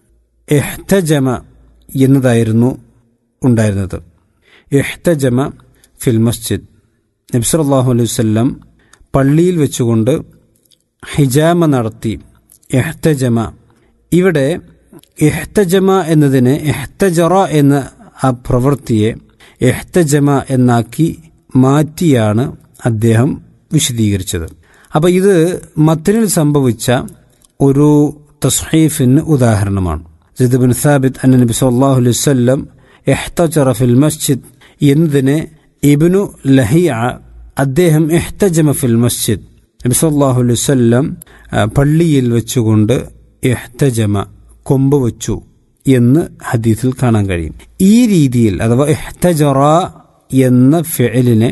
എഹ്തജമ എന്നതായിരുന്നു ഉണ്ടായിരുന്നത് എഹ്തജമ ഫിൽ മസ്ജിദ് നബി സല്ലല്ലാഹു അലൈഹി വസല്ലം പള്ളിയിൽ വെച്ചുകൊണ്ട് ഹിജാമ നടത്തി എഹ്തജമ ഇവിടെ എഹ്തജമ എന്നതിന് എഹ്തജറ എന്ന ആ പ്രവൃത്തിയെ എഹ്തജമ എന്നാക്കി മാറ്റിയാണ് അദ്ദേഹം വിശദീകരിച്ചത് അപ്പോൾ ഇത് മത്തനിൽ സംഭവിച്ച ഒരു തസ്ഹീഫിന് ഉദാഹരണമാണ് സിദ് ബിൻ സാബിത്ത് അന്ന നബി സല്ലല്ലാഹു അലൈഹി വസല്ലം എഹ്തജറ ഫിൽ മസ്ജിദ് എന്നതിനെ ഇബ്നു ലഹിയ അദ്ദേഹം എഹ്തജമ ഫിൽ മസ്ജിദ് നബി സല്ലല്ലാഹു അലൈഹി വസല്ലം പള്ളിയിൽ വെച്ചുകൊണ്ട് എഹ്തജമ കൊമ്പ് വച്ചു എന്ന് ഹദീസിൽ കാണാൻ കഴിയും ഈ രീതിയിൽ അഥവാ എഹ്തജറ എന്ന ഫെലിനെ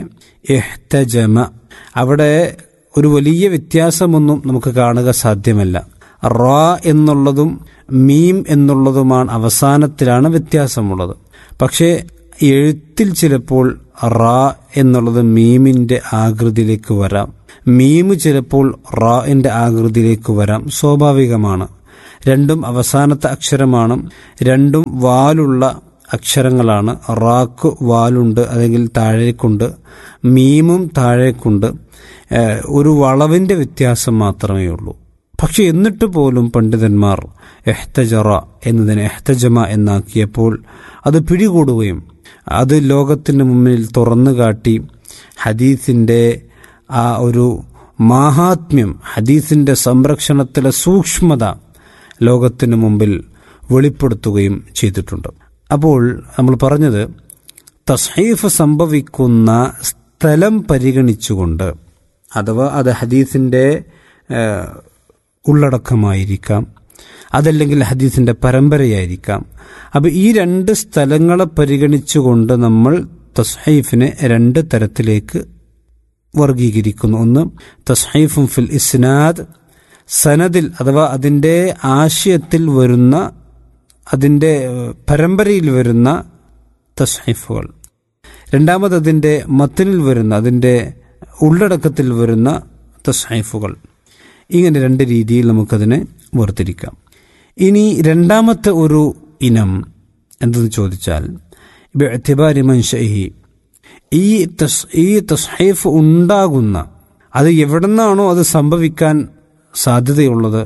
എഹ്തജമ അവിടെ ഒരു വലിയ വ്യത്യാസമൊന്നും നമുക്ക് കാണുക സാധ്യമല്ല റാ എന്നുള്ളതും മീം എന്നുള്ളതുമാണ് അവസാനത്തിലാണ് വ്യത്യാസമുള്ളത് പക്ഷേ എഴുത്തിൽ ചിലപ്പോൾ റാ എന്നുള്ളത് മീമിന്റെ ആകൃതിയിലേക്ക് വരാം മീമ് ചിലപ്പോൾ റാഇന്റെ ആകൃതിയിലേക്ക് വരാം സ്വാഭാവികമാണ് രണ്ടും അവസാനത്തെ അക്ഷരമാണ് രണ്ടും വാലുള്ള അക്ഷരങ്ങളാണ് റാക്ക് വാലുണ്ട് അല്ലെങ്കിൽ താഴേക്കുണ്ട് മീമും താഴേക്കുണ്ട് ഏഹ് ഒരു വളവിന്റെ വ്യത്യാസം മാത്രമേ ഉള്ളൂ പക്ഷെ എന്നിട്ട് പോലും പണ്ഡിതന്മാർ എഹ്തജറ എന്നതിനെ എഹ്തജമ എന്നാക്കിയപ്പോൾ അത് പിടികൂടുകയും അത് ലോകത്തിന് മുമ്പിൽ തുറന്നു കാട്ടി ഹദീസിന്റെ ആ ഒരു മാഹാത്മ്യം ഹദീസിന്റെ സംരക്ഷണത്തിലെ സൂക്ഷ്മത ലോകത്തിന് മുമ്പിൽ വെളിപ്പെടുത്തുകയും ചെയ്തിട്ടുണ്ട് അപ്പോൾ നമ്മൾ പറഞ്ഞത് തസ്ഹീഫ് സംഭവിക്കുന്ന സ്ഥലം പരിഗണിച്ചുകൊണ്ട് അഥവാ അത് ഹദീസിന്റെ ഏഹ്, ഉള്ളടക്കമായിരിക്കാം അതല്ലെങ്കിൽ ഹദീസിന്റെ പരമ്പരയായിരിക്കാം അപ്പോൾ ഈ രണ്ട് സ്ഥലങ്ങളെ പരിഗണിച്ചുകൊണ്ട് നമ്മൾ തസ്ഹൈഫിനെ രണ്ട് തരത്തിലേക്ക് വർഗീകരിക്കുന്നു ഒന്ന് തസ്ഹൈഫും ഫിൽ ഇസ്നാദ് സനദിൽ അഥവാ അതിൻ്റെ ആശയത്തിൽ വരുന്ന അതിൻ്റെ ഏഹ്, പരമ്പരയിൽ വരുന്ന തസ്ഹൈഫുകൾ രണ്ടാമത് അതിൻ്റെ മത്തിനിൽ വരുന്ന അതിൻ്റെ ഉള്ളടക്കത്തിൽ വരുന്ന തസ്ഹൈഫുകൾ ഇങ്ങനെ രണ്ട് രീതിയിൽ നമുക്കതിനെ വേർതിരിക്കാം ഇനി രണ്ടാമത്തെ ഒരു ഇനം എന്തെന്ന് ചോദിച്ചാൽ ബിഅ്തിബാരി മൻഷഇഹി ഈ തസ് ഈ തസ്ഹൈഫ് ഉണ്ടാകുന്ന അത് എവിടുന്നാണോ അത് സംഭവിക്കാൻ സാധ്യതയുള്ളത്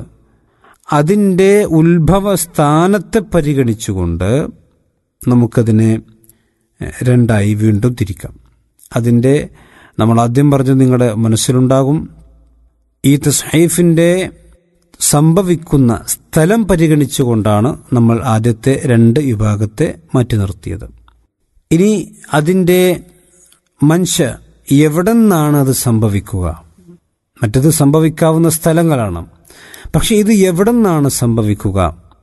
അതിൻ്റെ ഉത്ഭവ സ്ഥാനത്തെ പരിഗണിച്ചുകൊണ്ട് നമുക്കതിനെ രണ്ടായി വീണ്ടും തിരിക്കാം അതിൻ്റെ നമ്മൾ ആദ്യം പറഞ്ഞത് നിങ്ങളുടെ മനസ്സിലുണ്ടാകും ഈ തസ്ഹൈഫിൻ്റെ സംഭവിക്കുന്ന സ്ഥലം പരിഗണിച്ചുകൊണ്ടാണ് നമ്മൾ ആദ്യത്തെ രണ്ട് വിഭാഗത്തെ മാറ്റി നിർത്തിയത് ഇനി അതിൻ്റെ മനുഷ്യ എവിടെ നിന്നാണ് അത് സംഭവിക്കുക മറ്റത് സംഭവിക്കാവുന്ന സ്ഥലങ്ങളാണ് പക്ഷെ ഇത് എവിടെ നിന്നാണ് സംഭവിക്കുക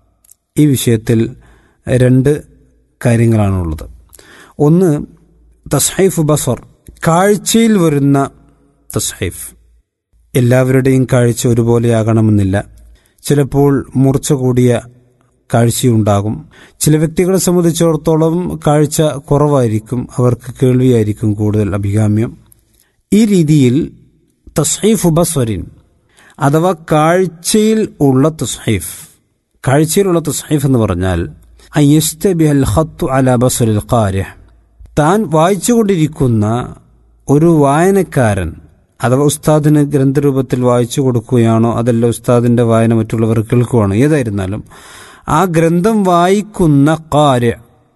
ഈ വിഷയത്തിൽ രണ്ട് കാര്യങ്ങളാണുള്ളത് ഒന്ന് തസ്ഹൈഫ് ബസർ കാഴ്ചയിൽ വരുന്ന തസ്ഹൈഫ് എല്ലാവരുടെയും കാഴ്ച ഒരുപോലെയാകണമെന്നില്ല ചിലപ്പോൾ മൂർച്ച കൂടിയ കാഴ്ചയുണ്ടാകും ചില വ്യക്തികളെ സംബന്ധിച്ചിടത്തോളം കാഴ്ച കുറവായിരിക്കും അവർക്ക് കേൾവിയായിരിക്കും കൂടുതൽ അഭികാമ്യം ഈ രീതിയിൽ തസ്ഹൈഫ് ബസ്വരിൻ അഥവാ കാഴ്ചയിൽ ഉള്ള തസ്ഹൈഫ് കാഴ്ചയിലുള്ള തസ്ഹൈഫ് എന്ന് പറഞ്ഞാൽ അയ്യസ്തബിഹൽ ഖത്തു അല ബസ്വരിൽ ഖാരിഹ് താൻ വായിച്ചുകൊണ്ടിരിക്കുന്ന ഒരു വായനക്കാരൻ അഥവാ ഉസ്താദിന് ഗ്രന്ഥരൂപത്തിൽ വായിച്ചു കൊടുക്കുകയാണോ അതല്ല ഉസ്താദിന്റെ വായന മറ്റുള്ളവർ കേൾക്കുകയാണോ ഏതായിരുന്നാലും ആ ഗ്രന്ഥം വായിക്കുന്ന കാര്യ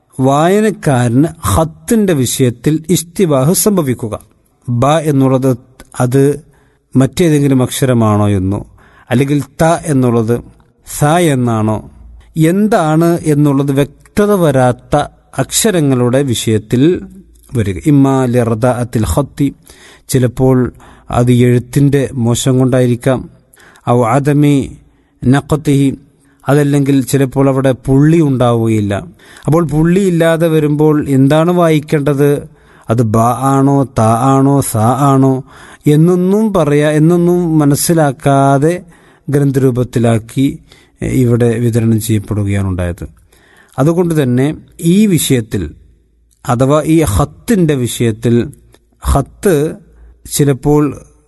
വായനക്കാരന് ഹത്തിന്റെ വിഷയത്തിൽ ഇഷ്തിബാഹ് സംഭവിക്കുക ബ എന്നുള്ളത് അത് മറ്റേതെങ്കിലും അക്ഷരമാണോ എന്നോ അല്ലെങ്കിൽ ത എന്നുള്ളത് സ എന്നാണോ എന്താണ് എന്നുള്ളത് വ്യക്തത വരാത്ത അക്ഷരങ്ങളുടെ വിഷയത്തിൽ വരിക ഇമ്മാ ലിറദ അത്തിൽ ഹത്തി ചിലപ്പോൾ അത് എഴുത്തിൻ്റെ മോശം കൊണ്ടായിരിക്കാം ഔ ആദമി നക്കത്തിഹി അതല്ലെങ്കിൽ ചിലപ്പോൾ അവിടെ പുള്ളി ഉണ്ടാവുകയില്ല അപ്പോൾ പുള്ളി ഇല്ലാതെ വരുമ്പോൾ എന്താണ് വായിക്കേണ്ടത് അത് ബ ആണോ ത ആണോ സ ആണോ എന്നൊന്നും പറയാ എന്നൊന്നും മനസ്സിലാക്കാതെ ഗ്രന്ഥരൂപത്തിലാക്കി ഇവിടെ വിതരണം ചെയ്യപ്പെടുകയാണ് ഉണ്ടായത് അതുകൊണ്ട് തന്നെ ഈ വിഷയത്തിൽ അഥവാ ഈ ഹത്തിൻ്റെ വിഷയത്തിൽ ഹത്ത് ചിലപ്പോൾ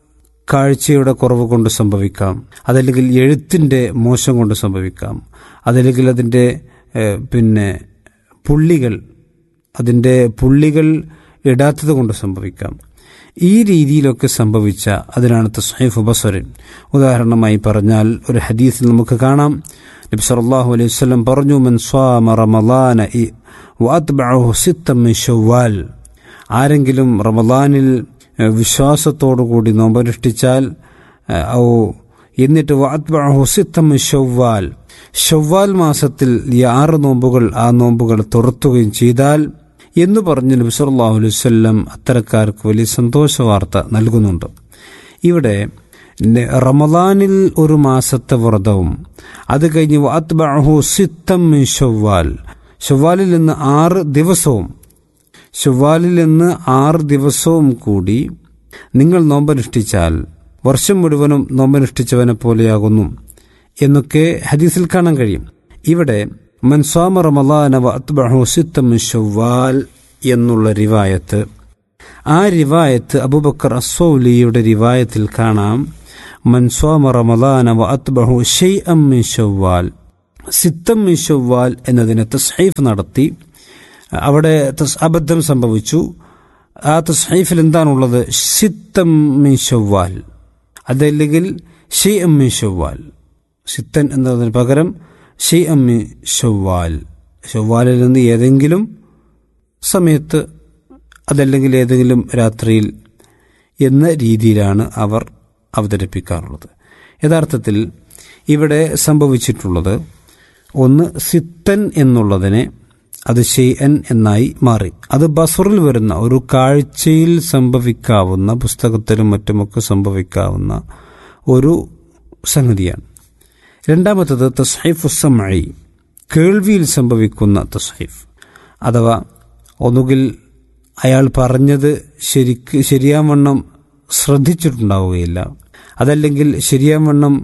കാഴ്ചയുടെ കുറവ് കൊണ്ട് സംഭവിക്കാം അതല്ലെങ്കിൽ എഴുത്തിൻ്റെ മോശം കൊണ്ട് സംഭവിക്കാം അതല്ലെങ്കിൽ അതിൻ്റെ ഏഹ്, പിന്നെ പുള്ളികൾ അതിൻ്റെ പുള്ളികൾ ഇടാത്തത് കൊണ്ട് സംഭവിക്കാം ഈ രീതിയിലൊക്കെ സംഭവിച്ച അതിനാണ് തസ്ഹൈഫ് ബസറിൻ ഉദാഹരണമായി പറഞ്ഞാൽ ഒരു ഹദീസിൽ നമുക്ക് കാണാം നബി സല്ലല്ലാഹു അലൈഹി വസല്ലം പറഞ്ഞു മൻ സ്വാമ റമളാന ഇ വഅത്ബഅഹു സിത്തം മിൻ ശവ്വാൽ ആരെങ്കിലും റമളാനിൽ ഏഹ്, വിശ്വാസത്തോടുകൂടി നോമ്പനുഷ്ഠിച്ചാൽ ഏഹ്, ഔ എന്നിട്ട് വഅത്ബഅഹു സിത്തം മിൻ ശവ്വാൽ ഷവ്വാൽ മാസത്തിൽ ഈ ആറ് നോമ്പുകൾ ആ നോമ്പുകൾ തുറത്തുകയും ചെയ്താൽ എന്ന് പറഞ്ഞ് നബി സല്ലല്ലാഹു അലൈഹി വസല്ലം അത്തരക്കാർക്ക് വലിയ സന്തോഷ വാർത്ത നൽകുന്നുണ്ട് ഇവിടെ ന- റമദാനിൽ ഒരു മാസത്തെ വ്രതവും അത് കഴിഞ്ഞ് വഅത്ബഅഹു സിത്തം മിൻ ഷവ്വാൽ ഷവ്വാലിൽ നിന്ന് ആറ് ദിവസവും ഷവ്വാലിൽ നിന്ന് ആറ് ദിവസവും കൂടി നിങ്ങൾ നോമ്പനുഷ്ഠിച്ചാൽ വർഷം മുഴുവനും നോമ്പനുഷ്ഠിച്ചവനെ പോലെയാകുന്നു എന്നൊക്കെ ഹദീസിൽ കാണാൻ കഴിയും ഇവിടെ മൻസ്വാമ റമലാന വഅത്ബഹു സിത്തം മിൻ ഷവ്വാൽ എന്നുള്ള റിവായത്ത് ആ റിവായത്ത് അബൂബക്കർ അസ്സൗലിയുടെ റിവായത്തിൽ കാണാം മൻസ്വാമ റമലാന വഅത്ബഹു ഷൈഅം മിൻ ഷവ്വാൽ സിത്തം മിൻ ഷവ്വാൽ എന്നതിന് തസ്ഹീഫ് നടത്തി അവിടെ തസ് അബദ്ധം സംഭവിച്ചു ആ തസ്ഹീഫിൽ എന്താണുള്ളത് സിത്തം മിൻ ഷവ്വാൽ അതല്ലെങ്കിൽ ഷെയ് അമ്മി ഷവ്വാൽ സിത്തൻ എന്നതിന് പകരം ഷെയ് അമ്മി ഷവ്വാൽ ഷവ്വാലിൽ നിന്ന് ഏതെങ്കിലും സമയത്ത് അതല്ലെങ്കിൽ ഏതെങ്കിലും രാത്രിയിൽ എന്ന രീതിയിലാണ് അവർ അവതരിപ്പിക്കാറുള്ളത് യഥാർത്ഥത്തിൽ ഇവിടെ സംഭവിച്ചിട്ടുള്ളത് ഒന്ന് സിത്തൻ എന്നുള്ളതിനെ അത് ഷെയ്അൻ എന്നായി മാറി അത് ബസറിൽ വരുന്ന ഒരു കാഴ്ചയിൽ സംഭവിക്കാവുന്ന പുസ്തകത്തിലും മറ്റുമൊക്കെ സംഭവിക്കാവുന്ന ഒരു സംഗതിയാണ് രണ്ടാമത്തത് തസ്ഹൈഫ് ഉസമഴി കേൾവിയിൽ സംഭവിക്കുന്ന തസ്ഹൈഫ് അഥവാ ഒന്നുകിൽ അയാൾ പറഞ്ഞത് ശരിക്ക് ശരിയാവണ്ണം ശ്രദ്ധിച്ചിട്ടുണ്ടാവുകയില്ല അതല്ലെങ്കിൽ ശരിയാവണ്ണം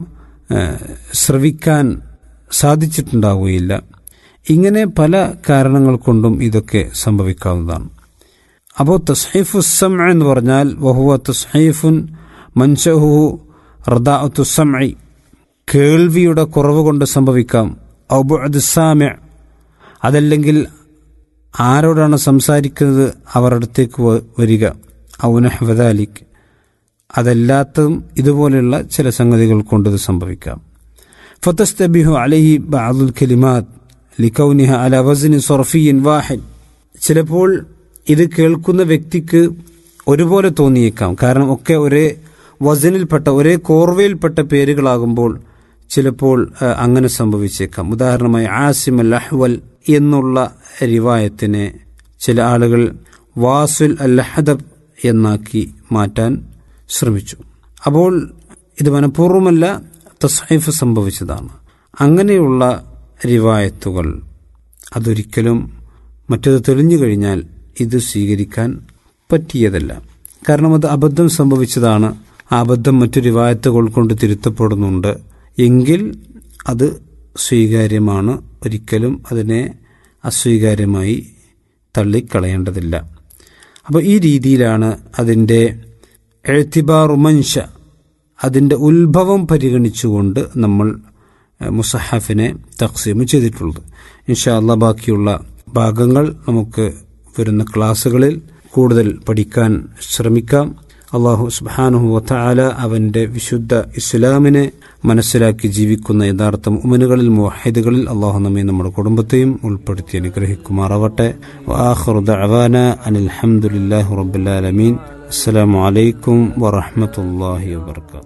ശ്രവിക്കാൻ സാധിച്ചിട്ടുണ്ടാവുകയില്ല ഇങ്ങനെ പല കാരണങ്ങൾ കൊണ്ടും ഇതൊക്കെ സംഭവിക്കാവുന്നതാണ് അപ്പോൾ തസ്ഹൈഫു സം എന്ന് പറഞ്ഞാൽ വഹുവ തസ്ഹൈഫുൻ മൻഷഹു റദാത്തുസമൈ കേൾവിയുടെ കുറവ് കൊണ്ട് സംഭവിക്കാം ഔബുസാമ്യ അതല്ലെങ്കിൽ ആരോടാണ് സംസാരിക്കുന്നത് അവർ അടുത്തേക്ക് വരിക ഔനഹ്വദാലിക് അതല്ലാത്തതും ഇതുപോലെയുള്ള ചില സംഗതികൾ കൊണ്ട് ഇത് സംഭവിക്കാം ഫതസ്തബിഹു അലഹി ബഅദുൽ കലിമാത്ത് ലിക്കൗനിഹ അല വസിന് സൊറഫിയൻ വാഹിദ് ചിലപ്പോൾ ഇത് കേൾക്കുന്ന വ്യക്തിക്ക് ഒരുപോലെ തോന്നിയേക്കാം കാരണം ഒക്കെ ഒരേ വസനിൽപ്പെട്ട ഒരേ കോർവയിൽപ്പെട്ട പേരുകളാകുമ്പോൾ ചിലപ്പോൾ അങ്ങനെ സംഭവിച്ചേക്കാം ഉദാഹരണമായി ആസിം അൽ അഹ്വൽ എന്നുള്ള റിവായത്തിനെ ചില ആളുകൾ വാസുൽ അൽ ഹദബ് എന്നാക്കി മാറ്റാൻ ശ്രമിച്ചു അപ്പോൾ ഇത് മനഃപൂർവ്വമല്ല തസ്ഹൈഫ് സംഭവിച്ചതാണ് അങ്ങനെയുള്ള റിവായത്തുകൾ അതൊരിക്കലും മറ്റത് തെളിഞ്ഞു കഴിഞ്ഞാൽ ഇത് സ്വീകരിക്കാൻ പറ്റിയതല്ല കാരണം അത് അബദ്ധം സംഭവിച്ചതാണ് ആ അബദ്ധം മറ്റു റിവായത്തുകൾ കൊണ്ട് തിരുത്തപ്പെടുന്നുണ്ട് എങ്കിൽ അത് സ്വീകാര്യമാണ് ഒരിക്കലും അതിനെ അസ്വീകാര്യമായി തള്ളിക്കളയേണ്ടതില്ല അപ്പോൾ ഈ രീതിയിലാണ് അതിൻ്റെ എഴുത്തിബാറുമൻഷ അതിൻ്റെ ഉത്ഭവം പരിഗണിച്ചുകൊണ്ട് നമ്മൾ മുസഹഫിനെ തക്സീം ചെയ്തിട്ടുള്ളത് ഇൻഷാ അല്ല ബാക്കിയുള്ള ഭാഗങ്ങൾ നമുക്ക് വരുന്ന ക്ലാസ്സുകളിൽ കൂടുതൽ പഠിക്കാൻ ശ്രമിക്കാം അള്ളാഹു സുബാനുഹു വത്താല അവൻ്റെ വിശുദ്ധ ഇസ്ലാമിനെ മനസ്സിലാക്കി ജീവിക്കുന്ന യഥാർത്ഥ ഉമനുകളിൽ മുവാഹിദുകളിൽ അള്ളാഹു നമ്മെ നമ്മുടെ കുടുംബത്തെയും ഉൾപ്പെടുത്തി അനുഗ്രഹിക്കുമാറാവട്ടെ അവാന അനിൽഹമുല്ലാഹു റബുല്ലാലമീൻ അസ്സലാമു അലൈക്കും വറഹമത്തല്ലാഹി വാത്തു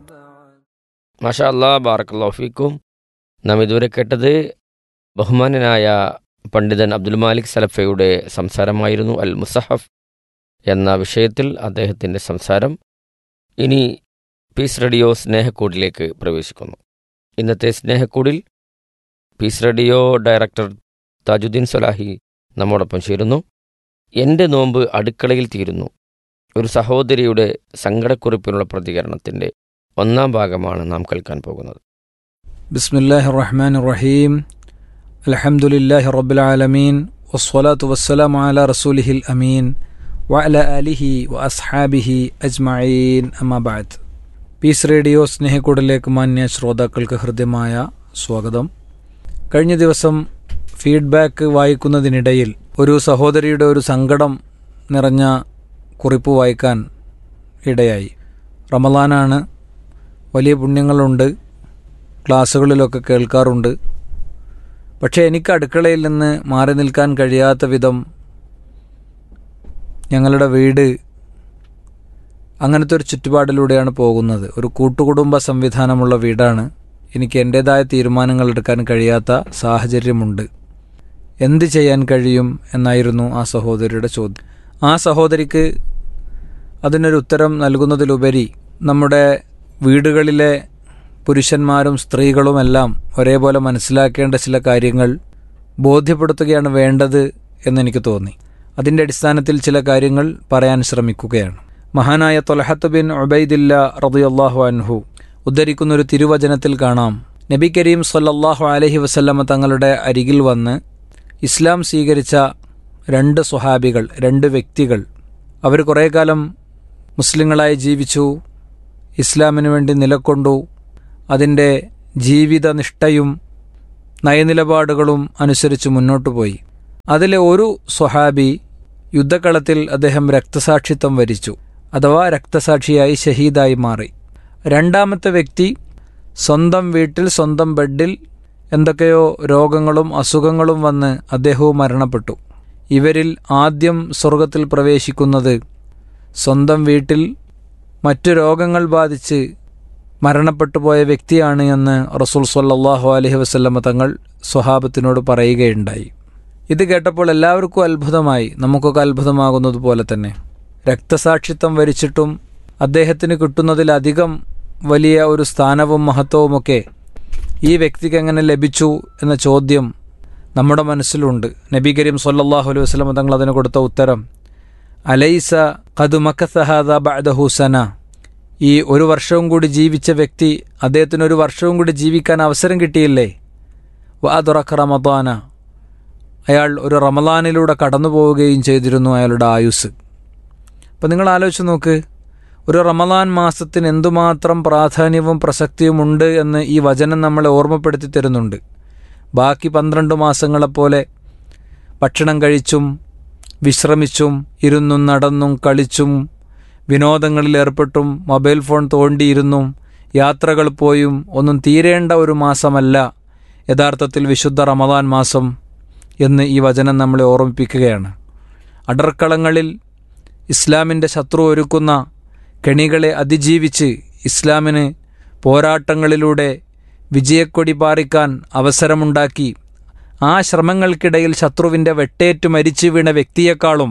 മാഷാ അല്ലാ ബാറക്കല്ലാഫിക്കും നാം ഇതുവരെ കേട്ടത് ബഹുമാനനായ പണ്ഡിതൻ അബ്ദുൽ മാലിക് സലഫയുടെ സംസാരമായിരുന്നു അൽ മുസഹഫ് എന്ന വിഷയത്തിൽ അദ്ദേഹത്തിൻ്റെ സംസാരം ഇനി പീസ് റേഡിയോ സ്നേഹക്കൂടിലേക്ക് പ്രവേശിക്കുന്നു ഇന്നത്തെ സ്നേഹക്കൂടിൽ peace radio director Thajudheen Solahi നമ്മോടൊപ്പം ചേരുന്നു എൻ്റെ നോമ്പ് അടുക്കളയിൽ തീരുന്നു ഒരു സഹോദരിയുടെ സങ്കടക്കുറിപ്പിനുള്ള പ്രതികരണത്തിൻ്റെ ഒന്നാം ഭാഗമാണ് നാം കേൾക്കാൻ പോകുന്നത്
ബിസ്മില്ലാഹി റഹ്മാൻ റഹീം അലഹമുല്ലാഹി റബ്ബുലാലമീൻ വസ്വലാത്തു വസ്സലാം അല റസൂലിഹിൽ അമീൻ വഅല അലിഹി വ അസ്ഹാബിഹി അജ്മഈൻ അമാബാദ് പീസ് റേഡിയോ സ്നേഹക്കൂടിലേക്ക് മാന്യ ശ്രോതാക്കൾക്ക് ഹൃദ്യമായ സ്വാഗതം കഴിഞ്ഞ ദിവസം ഫീഡ്ബാക്ക് വായിക്കുന്നതിനിടയിൽ ഒരു സഹോദരിയുടെ ഒരു സങ്കടം നിറഞ്ഞ കുറിപ്പ് വായിക്കാൻ ഇടയായി റമലാനാണ് വലിയ പുണ്യങ്ങളുണ്ട് ക്ലാസ്സുകളിലൊക്കെ കേൾക്കാറുണ്ട് പക്ഷേ എനിക്ക് അടുക്കളയിൽ നിന്ന് മാറി നിൽക്കാൻ കഴിയാത്ത വിധം ഞങ്ങളുടെ വീട് അങ്ങനത്തെ ഒരു ചുറ്റുപാടിലൂടെയാണ് പോകുന്നത് ഒരു കൂട്ടുകുടുംബ സംവിധാനമുള്ള വീടാണ് എനിക്ക് എൻ്റേതായ തീരുമാനങ്ങൾ എടുക്കാൻ കഴിയാത്ത സാഹചര്യമുണ്ട് എന്ത് ചെയ്യാൻ കഴിയും എന്നായിരുന്നു ആ സഹോദരിയുടെ ചോദ്യം ആ സഹോദരിക്ക് അതിനൊരു ഉത്തരം നൽകുന്നതിലുപരി നമ്മുടെ വീടുകളിലെ പുരുഷന്മാരും സ്ത്രീകളുമെല്ലാം ഒരേപോലെ മനസ്സിലാക്കേണ്ട ചില കാര്യങ്ങൾ ബോധ്യപ്പെടുത്തുകയാണ് വേണ്ടത് എന്നെനിക്ക് തോന്നി അതിൻ്റെ അടിസ്ഥാനത്തിൽ ചില കാര്യങ്ങൾ പറയാൻ ശ്രമിക്കുകയാണ് മഹാനായ തൊലഹത്ത് ബിൻ ഉബൈദില്ല റളിയല്ലാഹു അൻഹു ഉദ്ധരിക്കുന്ന ഒരു തിരുവചനത്തിൽ കാണാം നബി കരീം സല്ലല്ലാഹു അലൈഹി വസല്ലമ തങ്ങളുടെ അരികിൽ വന്ന് ഇസ്ലാം സ്വീകരിച്ച രണ്ട് സ്വഹാബികൾ രണ്ട് വ്യക്തികൾ അവർ കുറേ കാലം മുസ്ലിങ്ങളായി ജീവിച്ചു ഇസ്ലാമിനു വേണ്ടി നിലക്കൊണ്ടു അതിൻ്റെ ജീവിതനിഷ്ഠയും നയനിലപാടുകളും അനുസരിച്ച് മുന്നോട്ടു പോയി അതിലെ ഒരു സ്വഹാബി യുദ്ധക്കളത്തിൽ അദ്ദേഹം രക്തസാക്ഷിത്വം വരിച്ചു അഥവാ രക്തസാക്ഷിയായി ഷഹീദായി മാറി രണ്ടാമത്തെ വ്യക്തി സ്വന്തം വീട്ടിൽ സ്വന്തം ബെഡിൽ എന്തൊക്കെയോ രോഗങ്ങളും അസുഖങ്ങളും വന്ന് അദ്ദേഹവും മരണപ്പെട്ടു ഇവരിൽ ആദ്യം സ്വർഗത്തിൽ പ്രവേശിക്കുന്നത് സ്വന്തം വീട്ടിൽ മറ്റു രോഗങ്ങൾ ബാധിച്ച് മരണപ്പെട്ടു പോയ വ്യക്തിയാണ് എന്ന് റസൂൽ സല്ലാഹു അലഹി വസ്ല്ലമ തങ്ങൾ സ്വഹാബത്തിനോട് പറയുകയുണ്ടായി ഇത് കേട്ടപ്പോൾ എല്ലാവർക്കും അത്ഭുതമായി നമുക്കൊക്കെ അത്ഭുതമാകുന്നത് പോലെ തന്നെ രക്തസാക്ഷിത്വം വരിച്ചിട്ടും അദ്ദേഹത്തിന് കിട്ടുന്നതിലധികം വലിയ ഒരു സ്ഥാനവും മഹത്വവുമൊക്കെ ഈ വ്യക്തിക്ക് എങ്ങനെ ലഭിച്ചു എന്ന ചോദ്യം നമ്മുടെ മനസ്സിലുണ്ട് നബി കരീം സല്ലാഹു അലൈഹി വസ്ലം തങ്ങൾ അതിന് കൊടുത്ത ഉത്തരം അലൈസ കതുമക്കസഹാദ ബഅദഹുസന ഈ ഒരു വർഷവും കൂടി ജീവിച്ച വ്യക്തി അദ്ദേഹത്തിന് ഒരു വർഷവും കൂടി ജീവിക്കാൻ അവസരം കിട്ടിയില്ലേ വാതുറക്ക റമദാന അയാൾ ഒരു റമദാനിലൂടെ കടന്നു പോവുകയും ചെയ്തിരുന്നു അയാളുടെ ആയുസ് അപ്പം നിങ്ങൾ ആലോചിച്ച് നോക്ക് ഒരു റമദാൻ മാസത്തിന് എന്തുമാത്രം പ്രാധാന്യവും പ്രസക്തിയും ഉണ്ട് എന്ന് ഈ വചനം നമ്മളെ ഓർമ്മപ്പെടുത്തി തരുന്നുണ്ട് ബാക്കി പന്ത്രണ്ട് മാസങ്ങളെപ്പോലെ ഭക്ഷണം കഴിച്ചും വിശ്രമിച്ചും ഇരുന്നും നടന്നും കളിച്ചും വിനോദങ്ങളിൽ ഏർപ്പെട്ടും മൊബൈൽ ഫോൺ തോണ്ടിയിരുന്നും യാത്രകൾ പോയും ഒന്നും തീരേണ്ട ഒരു മാസമല്ല യഥാർത്ഥത്തിൽ വിശുദ്ധ റമദാൻ മാസം എന്ന് ഈ വചനം നമ്മളെ ഓർമ്മിപ്പിക്കുകയാണ് അടർക്കളങ്ങളിൽ ഇസ്ലാമിൻ്റെ ശത്രു ഒരുക്കുന്ന കെണികളെ അതിജീവിച്ച് ഇസ്ലാമിന് പോരാട്ടങ്ങളിലൂടെ വിജയക്കൊടി പാറിക്കാൻ അവസരമുണ്ടാക്കി ആ ശ്രമങ്ങൾക്കിടയിൽ ശത്രുവിൻ്റെ വെട്ടേറ്റു മരിച്ചു വീണ വ്യക്തിയെക്കാളും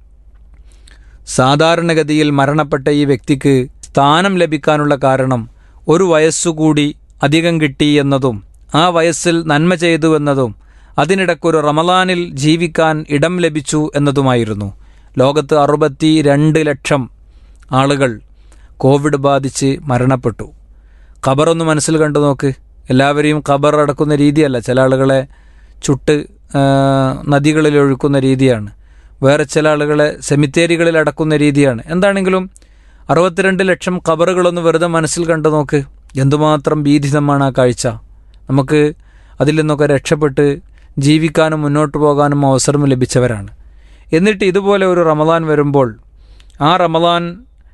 സാധാരണഗതിയിൽ മരണപ്പെട്ട ഈ വ്യക്തിക്ക് സ്ഥാനം ലഭിക്കാനുള്ള കാരണം ഒരു വയസ്സുകൂടി അധികം കിട്ടി എന്നതും ആ വയസ്സിൽ നന്മ ചെയ്തു എന്നതും അതിനിടയ്ക്കൊരു റമലാനിൽ ജീവിക്കാൻ ഇടം ലഭിച്ചു എന്നതുമായിരുന്നു ലോകത്ത് അറുപത്തി രണ്ട് ലക്ഷം ആളുകൾ കോവിഡ് ബാധിച്ച് മരണപ്പെട്ടു ഖബറൊന്ന് മനസ്സിൽ കണ്ടു നോക്ക് എല്ലാവരെയും ഖബർ അടക്കുന്ന രീതിയല്ല ചില ആളുകളെ ചുട്ട് നദികളിൽ ഒഴുക്കുന്ന രീതിയാണ് വേറെ ചില ആളുകളെ സെമിത്തേരികളിൽ അടക്കുന്ന രീതിയാണ് എന്താണെങ്കിലും അറുപത്തിരണ്ട് ലക്ഷം ഖബറുകളൊന്ന് വെറുതെ മനസ്സിൽ കണ്ടു നോക്ക് എന്തുമാത്രം ഭീതിതമാണ് ആ കാഴ്ച നമുക്ക് അതിൽ നിന്നൊക്കെ രക്ഷപ്പെട്ട് ജീവിക്കാനും മുന്നോട്ട് പോകാനും അവസരം ലഭിച്ചവരാണ് എന്നിട്ട് ഇതുപോലെ ഒരു റമദാൻ വരുമ്പോൾ ആ റമദാൻ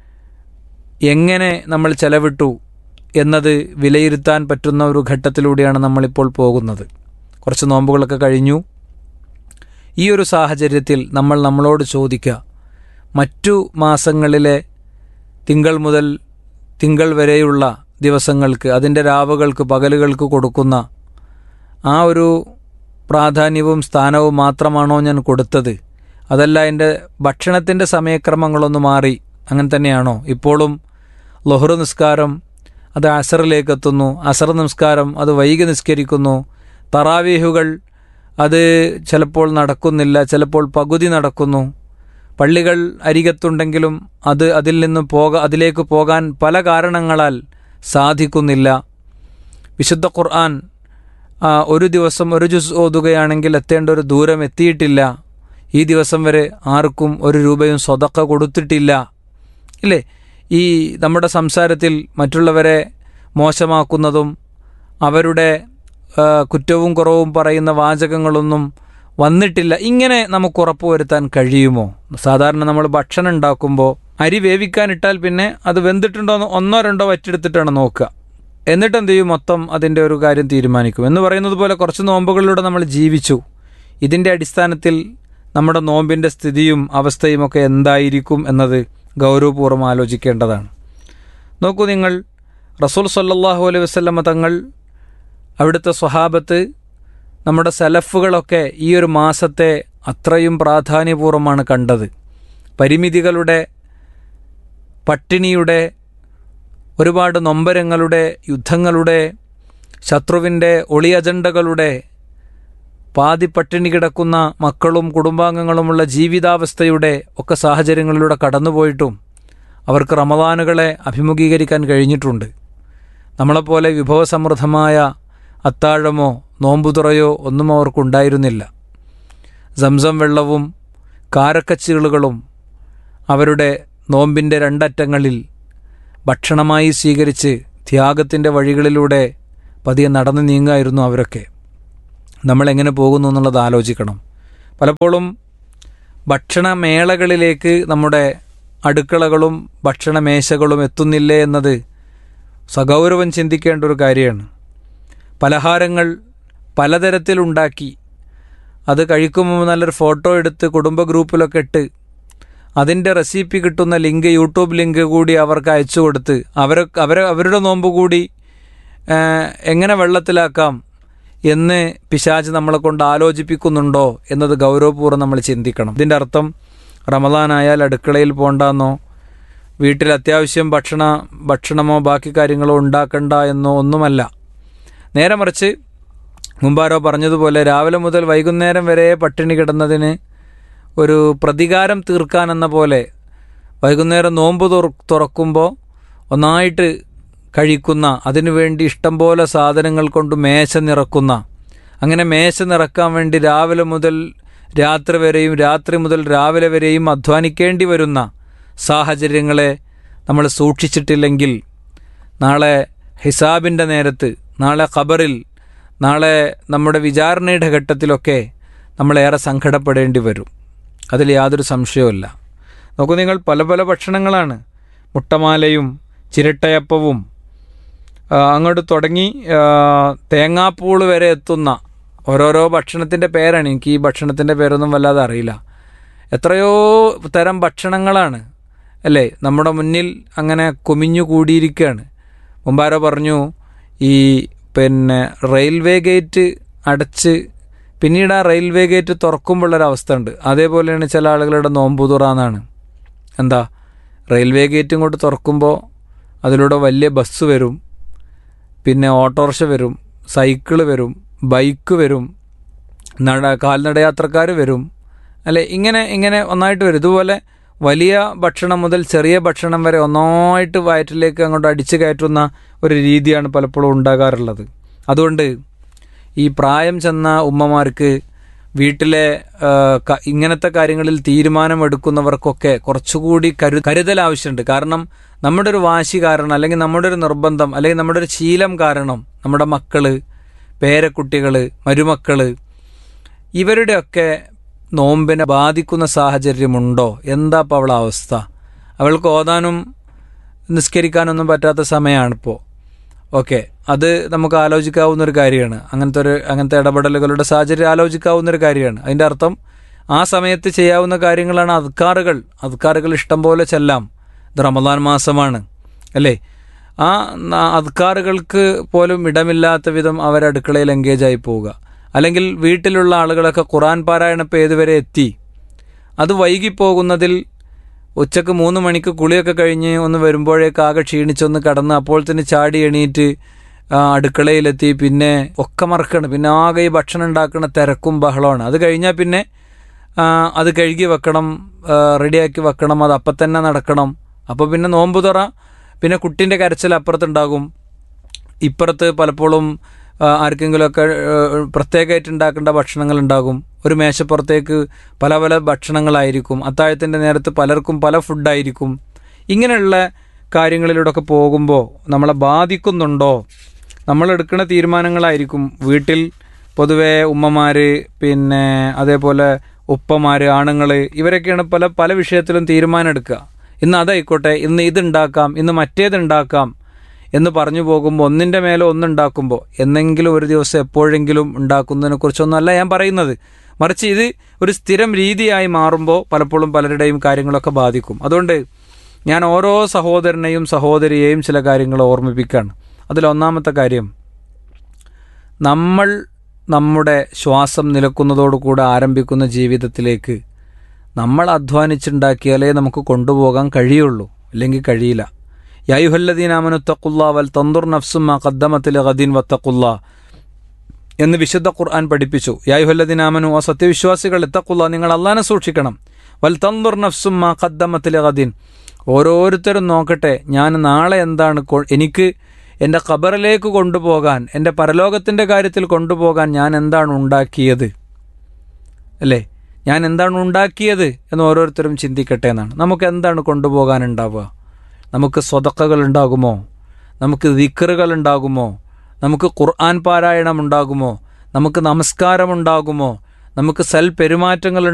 എങ്ങനെ നമ്മൾ ചെലവിട്ടു എന്നത് വിലയിരുത്താൻ പറ്റുന്ന ഒരു ഘട്ടത്തിലൂടെയാണ് നമ്മളിപ്പോൾ പോകുന്നത് കുറച്ച് നോമ്പുകളൊക്കെ കഴിഞ്ഞു ഈ ഒരു സാഹചര്യത്തിൽ നമ്മൾ നമ്മളോട് ചോദിക്കുക മറ്റു മാസങ്ങളിലെ തിങ്കൾ മുതൽ തിങ്കൾ വരെയുള്ള ദിവസങ്ങൾക്ക് അതിൻ്റെ രാവുകൾക്ക് പകലുകൾക്ക് കൊടുക്കുന്ന ആ ഒരു പ്രാധാന്യവും സ്ഥാനവും മാത്രമാണോ ഞാൻ കൊടുത്തത് അതല്ല എൻ്റെ ഭക്ഷണത്തിൻ്റെ സമയക്രമങ്ങളൊന്ന് മാറി അങ്ങനെ തന്നെയാണോ ഇപ്പോഴും ലൊഹറു നിസ്കാരം അത് അസറിലേക്ക് എത്തുന്നു അസർ നിസ്കാരം അത് വൈകി നിസ്കരിക്കുന്നു തറാവീഹുകൾ അത് ചിലപ്പോൾ നടക്കുന്നില്ല ചിലപ്പോൾ പകുതി നടക്കുന്നു പള്ളികൾ അരികത്തുണ്ടെങ്കിലും അത് അതിൽ നിന്ന് പോക അതിലേക്ക് പോകാൻ പല കാരണങ്ങളാൽ സാധിക്കുന്നില്ല വിശുദ്ധ ഖുർആൻ ഒരു ദിവസം ഒരു ജുസ് ഓതുകയാണെങ്കിൽ എത്തേണ്ട ഒരു ദൂരം എത്തിയിട്ടില്ല ഈ ദിവസം വരെ ആർക്കും ഒരു രൂപയും സ്വതക്ക കൊടുത്തിട്ടില്ല ഇല്ലേ ഈ നമ്മുടെ സംസാരത്തിൽ മറ്റുള്ളവരെ മോശമാക്കുന്നതും അവരുടെ കുറ്റവും കുറവും പറയുന്ന വാചകങ്ങളൊന്നും വന്നിട്ടില്ല ഇങ്ങനെ നമുക്ക് ഉറപ്പുവരുത്താൻ കഴിയുമോ സാധാരണ നമ്മൾ ഭക്ഷണം ഉണ്ടാക്കുമ്പോൾ അരി വേവിക്കാനിട്ടാൽ പിന്നെ അത് വെന്തിട്ടുണ്ടോ എന്ന് ഒന്നോ രണ്ടോ വറ്റെടുത്തിട്ടാണ് നോക്കുക എന്നിട്ട് എന്ത് ചെയ്യും മൊത്തം അതിൻ്റെ ഒരു കാര്യം തീരുമാനിക്കും എന്ന് പറയുന്നത് പോലെ കുറച്ച് നോമ്പുകളിലൂടെ നമ്മൾ ജീവിച്ചു ഇതിൻ്റെ അടിസ്ഥാനത്തിൽ നമ്മുടെ നോമ്പിൻ്റെ സ്ഥിതിയും അവസ്ഥയും ഒക്കെ എന്തായിരിക്കും എന്നത് ഗൗരവപൂർവ്വം ആലോചിക്കേണ്ടതാണ് നോക്കൂ നിങ്ങൾ റസൂൽ സല്ലാഹു അലൈഹി വസ്ലമ തങ്ങൾ അവിടുത്തെ സ്വഹാബത്ത് നമ്മുടെ സലഫുകളൊക്കെ ഈ ഒരു മാസത്തെ അത്രയും പ്രാധാന്യപൂർവ്വമാണ് കണ്ടത് പരിമിതികളുടെ പട്ടിണിയുടെ ഒരുപാട് നൊമ്പരങ്ങളുടെ യുദ്ധങ്ങളുടെ ശത്രുവിൻ്റെ ഒളി അജണ്ടകളുടെ പാതി പട്ടിണി കിടക്കുന്ന മക്കളും കുടുംബാംഗങ്ങളുമുള്ള ജീവിതാവസ്ഥയുടെ ഒക്കെ സാഹചര്യങ്ങളിലൂടെ കടന്നുപോയിട്ടും അവർക്ക് റമദാനുകളെ അഭിമുഖീകരിക്കാൻ കഴിഞ്ഞിട്ടുണ്ട് നമ്മളെപ്പോലെ വിഭവസമൃദ്ധമായ അത്താഴമോ നോമ്പുതുറയോ ഒന്നും അവർക്കുണ്ടായിരുന്നില്ല സംസം വെള്ളവും കാരക്കച്ചികളുകളും അവരുടെ നോമ്പിൻ്റെ രണ്ടറ്റങ്ങളിൽ ഭക്ഷണമായി സ്വീകരിച്ച് ത്യാഗത്തിൻ്റെ വഴികളിലൂടെ പതിയെ നടന്നു നീങ്ങായിരുന്നു അവരൊക്കെ നമ്മളെങ്ങനെ പോകുന്നു എന്നുള്ളത് ആലോചിക്കണം പലപ്പോഴും ഭക്ഷണമേളകളിലേക്ക് നമ്മുടെ അടുക്കളകളും ഭക്ഷണമേശകളും എത്തുന്നില്ലേ എന്നത് സഗൗരവം ചിന്തിക്കേണ്ട ഒരു കാര്യമാണ് പലഹാരങ്ങൾ പലതരത്തിലുണ്ടാക്കി അത് കഴിക്കുമ്പോൾ നല്ലൊരു ഫോട്ടോ എടുത്ത് കുടുംബ ഗ്രൂപ്പിലൊക്കെ ഇട്ട് അതിൻ്റെ റെസിപ്പി കിട്ടുന്ന ലിങ്ക് യൂട്യൂബ് ലിങ്ക് കൂടി അവർക്ക് അയച്ചു കൊടുത്ത് അവരെ അവരെ അവരുടെ നോമ്പ് കൂടി എങ്ങനെ വെള്ളത്തിലാക്കാം എന്ന് പിശാജ് നമ്മളെ കൊണ്ട് ആലോചിപ്പിക്കുന്നുണ്ടോ എന്നത് ഗൗരവപൂർവ്വം നമ്മൾ ചിന്തിക്കണം ഇതിൻ്റെ അർത്ഥം റമദാനായാൽ അടുക്കളയിൽ പോണ്ടെന്നോ വീട്ടിൽ അത്യാവശ്യം ഭക്ഷണ ഭക്ഷണമോ ബാക്കി കാര്യങ്ങളോ ഉണ്ടാക്കണ്ട എന്നോ ഒന്നുമല്ല നേരെ മറിച്ച് മുമ്പാരോ പറഞ്ഞതുപോലെ രാവിലെ മുതൽ വൈകുന്നേരം വരെ പട്ടിണി കിടന്നതിന് ഒരു പ്രതികാരം തീർക്കാനെന്ന പോലെ വൈകുന്നേരം നോമ്പ് തുറക്കുമ്പോൾ ഒന്നായിട്ട് കഴിക്കുന്ന അതിനുവേണ്ടി ഇഷ്ടംപോലെ സാധനങ്ങൾ കൊണ്ട് മേശ നിറക്കുന്ന അങ്ങനെ മേശ നിറക്കാൻ വേണ്ടി രാവിലെ മുതൽ രാത്രി വരെയും രാത്രി മുതൽ രാവിലെ വരെയും അധ്വാനിക്കേണ്ടി വരുന്ന സാഹചര്യങ്ങളെ നമ്മൾ സൂക്ഷിച്ചിട്ടില്ലെങ്കിൽ നാളെ ഹിസാബിൻ്റെ നേരത്ത് നാളെ ഖബറിൽ നാളെ നമ്മുടെ വിചാരണയുടെ ഘട്ടത്തിലൊക്കെ നമ്മളേറെ സങ്കടപ്പെടേണ്ടി വരും അതിൽ യാതൊരു സംശയവുമില്ല നോക്കൂ നിങ്ങൾ പല പല ഭക്ഷണങ്ങളാണ് മുട്ടമാലയും ചിരട്ടയപ്പവും അങ്ങോട്ട് തുടങ്ങി തേങ്ങാപ്പൂള് വരെ എത്തുന്ന ഓരോരോ ഭക്ഷണത്തിൻ്റെ പേരാണ് എനിക്ക് ഈ ഭക്ഷണത്തിൻ്റെ പേരൊന്നും വല്ലാതെ അറിയില്ല എത്രയോ തരം ഭക്ഷണങ്ങളാണ് അല്ലേ നമ്മുടെ മുന്നിൽ അങ്ങനെ കുമിഞ്ഞു കൂടിയിരിക്കുകയാണ് മുമ്പാരോ പറഞ്ഞു ഈ പിന്നെ റെയിൽവേ ഗേറ്റ് അടച്ച് പിന്നീട് ആ റെയിൽവേ ഗേറ്റ് തുറക്കുമ്പോഴൊരവസ്ഥ ഉണ്ട് അതേപോലെയാണ് ചില ആളുകളുടെ നോമ്പുതുറ എന്നാണ് എന്താ റെയിൽവേ ഗേറ്റ് ഇങ്ങോട്ട് തുറക്കുമ്പോൾ അതിലൂടെ വലിയ ബസ് വരും പിന്നെ ഓട്ടോറിക്ഷ വരും സൈക്കിള് വരും ബൈക്ക് വരും നട കാൽനടയാത്രക്കാർ വരും അല്ലെ ഇങ്ങനെ ഇങ്ങനെ ഒന്നായിട്ട് വരും ഇതുപോലെ വലിയ ഭക്ഷണം മുതൽ ചെറിയ ഭക്ഷണം വരെ ഒന്നായിട്ട് വയറ്റിലേക്ക് അങ്ങോട്ട് അടിച്ചു കയറ്റുന്ന ഒരു രീതിയാണ് പലപ്പോഴും ഉണ്ടാകാറുള്ളത് അതുകൊണ്ട് ഈ പ്രായം ചെന്ന ഉമ്മമാർക്ക് വീട്ടിലെ ഇങ്ങനത്തെ കാര്യങ്ങളിൽ തീരുമാനമെടുക്കുന്നവർക്കൊക്കെ കുറച്ചുകൂടി കരു കരുതൽ ആവശ്യമുണ്ട് കാരണം നമ്മുടെ ഒരു വാശി കാരണം അല്ലെങ്കിൽ നമ്മുടെ ഒരു നിർബന്ധം അല്ലെങ്കിൽ നമ്മുടെ ഒരു ശീലം കാരണം നമ്മുടെ മക്കള് പേരക്കുട്ടികള് മരുമക്കള് ഇവരുടെയൊക്കെ നോമ്പിനെ ബാധിക്കുന്ന സാഹചര്യമുണ്ടോ എന്താ ഇപ്പോൾ അവളെ അവസ്ഥ അവൾക്ക് ഓതാനും നിസ്കരിക്കാനൊന്നും പറ്റാത്ത സമയമാണിപ്പോൾ ഓക്കെ അത് നമുക്ക് ആലോചിക്കാവുന്ന ഒരു കാര്യമാണ് അങ്ങനത്തെ ഒരു അങ്ങനത്തെ ഇടപെടലുകളുടെ സാഹചര്യം ആലോചിക്കാവുന്ന ഒരു കാര്യമാണ് അതിൻ്റെ അർത്ഥം ആ സമയത്ത് ചെയ്യാവുന്ന കാര്യങ്ങളാണ് അദ്കാറുകൾ അദ്കാറുകൾ ഇഷ്ടം പോലെ ചെല്ലാം ഇത് റമദാൻ മാസമാണ് അല്ലേ ആ അദ്കാറുകൾക്ക് പോലും ഇടമില്ലാത്ത വിധം അവർ അടുക്കളയിൽ എൻഗേജ് ആയി പോവുക അല്ലെങ്കിൽ വീട്ടിലുള്ള ആളുകളൊക്കെ ഖുറാൻ പാരായണം ഇപ്പോൾ ഏതുവരെ എത്തി അത് വൈകിപ്പോകുന്നതിൽ ഉച്ചക്ക് മൂന്ന് മണിക്ക് കുളിയൊക്കെ കഴിഞ്ഞ് ഒന്ന് വരുമ്പോഴേക്ക് ആകെ ക്ഷീണിച്ചൊന്ന് കടന്ന് അപ്പോൾ തന്നെ ചാടി എണീറ്റ് അടുക്കളയിലെത്തി പിന്നെ ഒക്കെ മറക്കണം പിന്നെ ആകെ ഈ ഭക്ഷണം ഉണ്ടാക്കുന്ന തിരക്കും ബഹളമാണ് അത് കഴിഞ്ഞാൽ പിന്നെ അത് കഴുകി വെക്കണം റെഡിയാക്കി വെക്കണം അത് അപ്പം തന്നെ നടക്കണം അപ്പോൾ പിന്നെ നോമ്പ് തുറ പിന്നെ കുട്ടീൻ്റെ കരച്ചിൽ അപ്പുറത്തുണ്ടാകും ഇപ്പുറത്ത് പലപ്പോഴും ആർക്കെങ്കിലുമൊക്കെ പ്രത്യേകമായിട്ട് ഉണ്ടാക്കേണ്ട ഭക്ഷണങ്ങൾ ഉണ്ടാകും ഒരു മേശപ്പുറത്തേക്ക് പല പല ഭക്ഷണങ്ങളായിരിക്കും അത്താഴത്തിൻ്റെ നേരത്ത് പലർക്കും പല ഫുഡായിരിക്കും ഇങ്ങനെയുള്ള കാര്യങ്ങളിലൂടെയൊക്കെ പോകുമ്പോൾ നമ്മളെ ബാധിക്കുന്നുണ്ടോ നമ്മളെടുക്കുന്ന തീരുമാനങ്ങളായിരിക്കും വീട്ടിൽ പൊതുവേ ഉമ്മമാർ പിന്നെ അതേപോലെ ഉപ്പമാർ ആണുങ്ങൾ ഇവരൊക്കെയാണ് പല പല വിഷയത്തിലും തീരുമാനം എടുക്കുക ഇന്ന് അതായിക്കോട്ടെ ഇന്ന് ഇതുണ്ടാക്കാം ഇന്ന് മറ്റേതുണ്ടാക്കാം എന്ന് പറഞ്ഞു പോകുമ്പോൾ ഒന്നിൻ്റെ മേലെ ഒന്നുണ്ടാക്കുമ്പോൾ എന്നെങ്കിലും ഒരു ദിവസം എപ്പോഴെങ്കിലും ഉണ്ടാക്കുന്നതിനെ കുറിച്ചൊന്നുമല്ല ഞാൻ പറയുന്നത് മറിച്ച് ഇത് ഒരു സ്ഥിരം രീതിയായി മാറുമ്പോൾ പലപ്പോഴും പലരുടെയും കാര്യങ്ങളൊക്കെ ബാധിക്കും അതുകൊണ്ട് ഞാൻ ഓരോ സഹോദരനെയും സഹോദരിയെയും ചില കാര്യങ്ങൾ ഓർമ്മിപ്പിക്കുകയാണ് അതിലൊന്നാമത്തെ കാര്യം നമ്മൾ നമ്മുടെ ശ്വാസം നിലക്കുന്നതോടുകൂടെ ആരംഭിക്കുന്ന ജീവിതത്തിലേക്ക് നമ്മൾ അധ്വാനിച്ചുണ്ടാക്കിയാലേ നമുക്ക് കൊണ്ടുപോകാൻ കഴിയുള്ളൂ അല്ലെങ്കിൽ കഴിയില്ല യായുഹല്ലദീൻ അമനുത്തക്കുള്ള വൽ തന്തുർ നഫ്സും കദ്ദമത്തിൽ ഖദീൻ വത്തക്കുള്ള എന്ന് വിശുദ്ധ ഖുർആൻ പഠിപ്പിച്ചു യായുഹല്ലദിനാമനു ആ സത്യവിശ്വാസികൾ എത്തക്കുള്ള നിങ്ങൾ അള്ളാനെ സൂക്ഷിക്കണം വൽ തന്തുർ നഫ്സുമ്മ ഖദ്ദമത്തിലെ ഖദീൻ ഓരോരുത്തരും നോക്കട്ടെ ഞാൻ നാളെ എന്താണ് കൊ- എനിക്ക് എൻ്റെ ഖബറിലേക്ക് കൊണ്ടുപോകാൻ എൻ്റെ പരലോകത്തിൻ്റെ കാര്യത്തിൽ കൊണ്ടുപോകാൻ ഞാൻ എന്താണ് ഉണ്ടാക്കിയത് അല്ലേ ഞാൻ എന്താണ് ഉണ്ടാക്കിയത് എന്ന് ഓരോരുത്തരും ചിന്തിക്കട്ടെ എന്നാണ് നമുക്ക് എന്താണ് കൊണ്ടുപോകാനുണ്ടാവുക നമുക്ക് സ്വതക്കകൾ ഉണ്ടാകുമോ നമുക്ക് ദിക്കറുകൾ ഉണ്ടാകുമോ നമുക്ക് ഖുർആൻ പാരായണം ഉണ്ടാകുമോ നമുക്ക് നമസ്കാരം ഉണ്ടാകുമോ നമുക്ക് സൽപെരുമാറ്റങ്ങൾ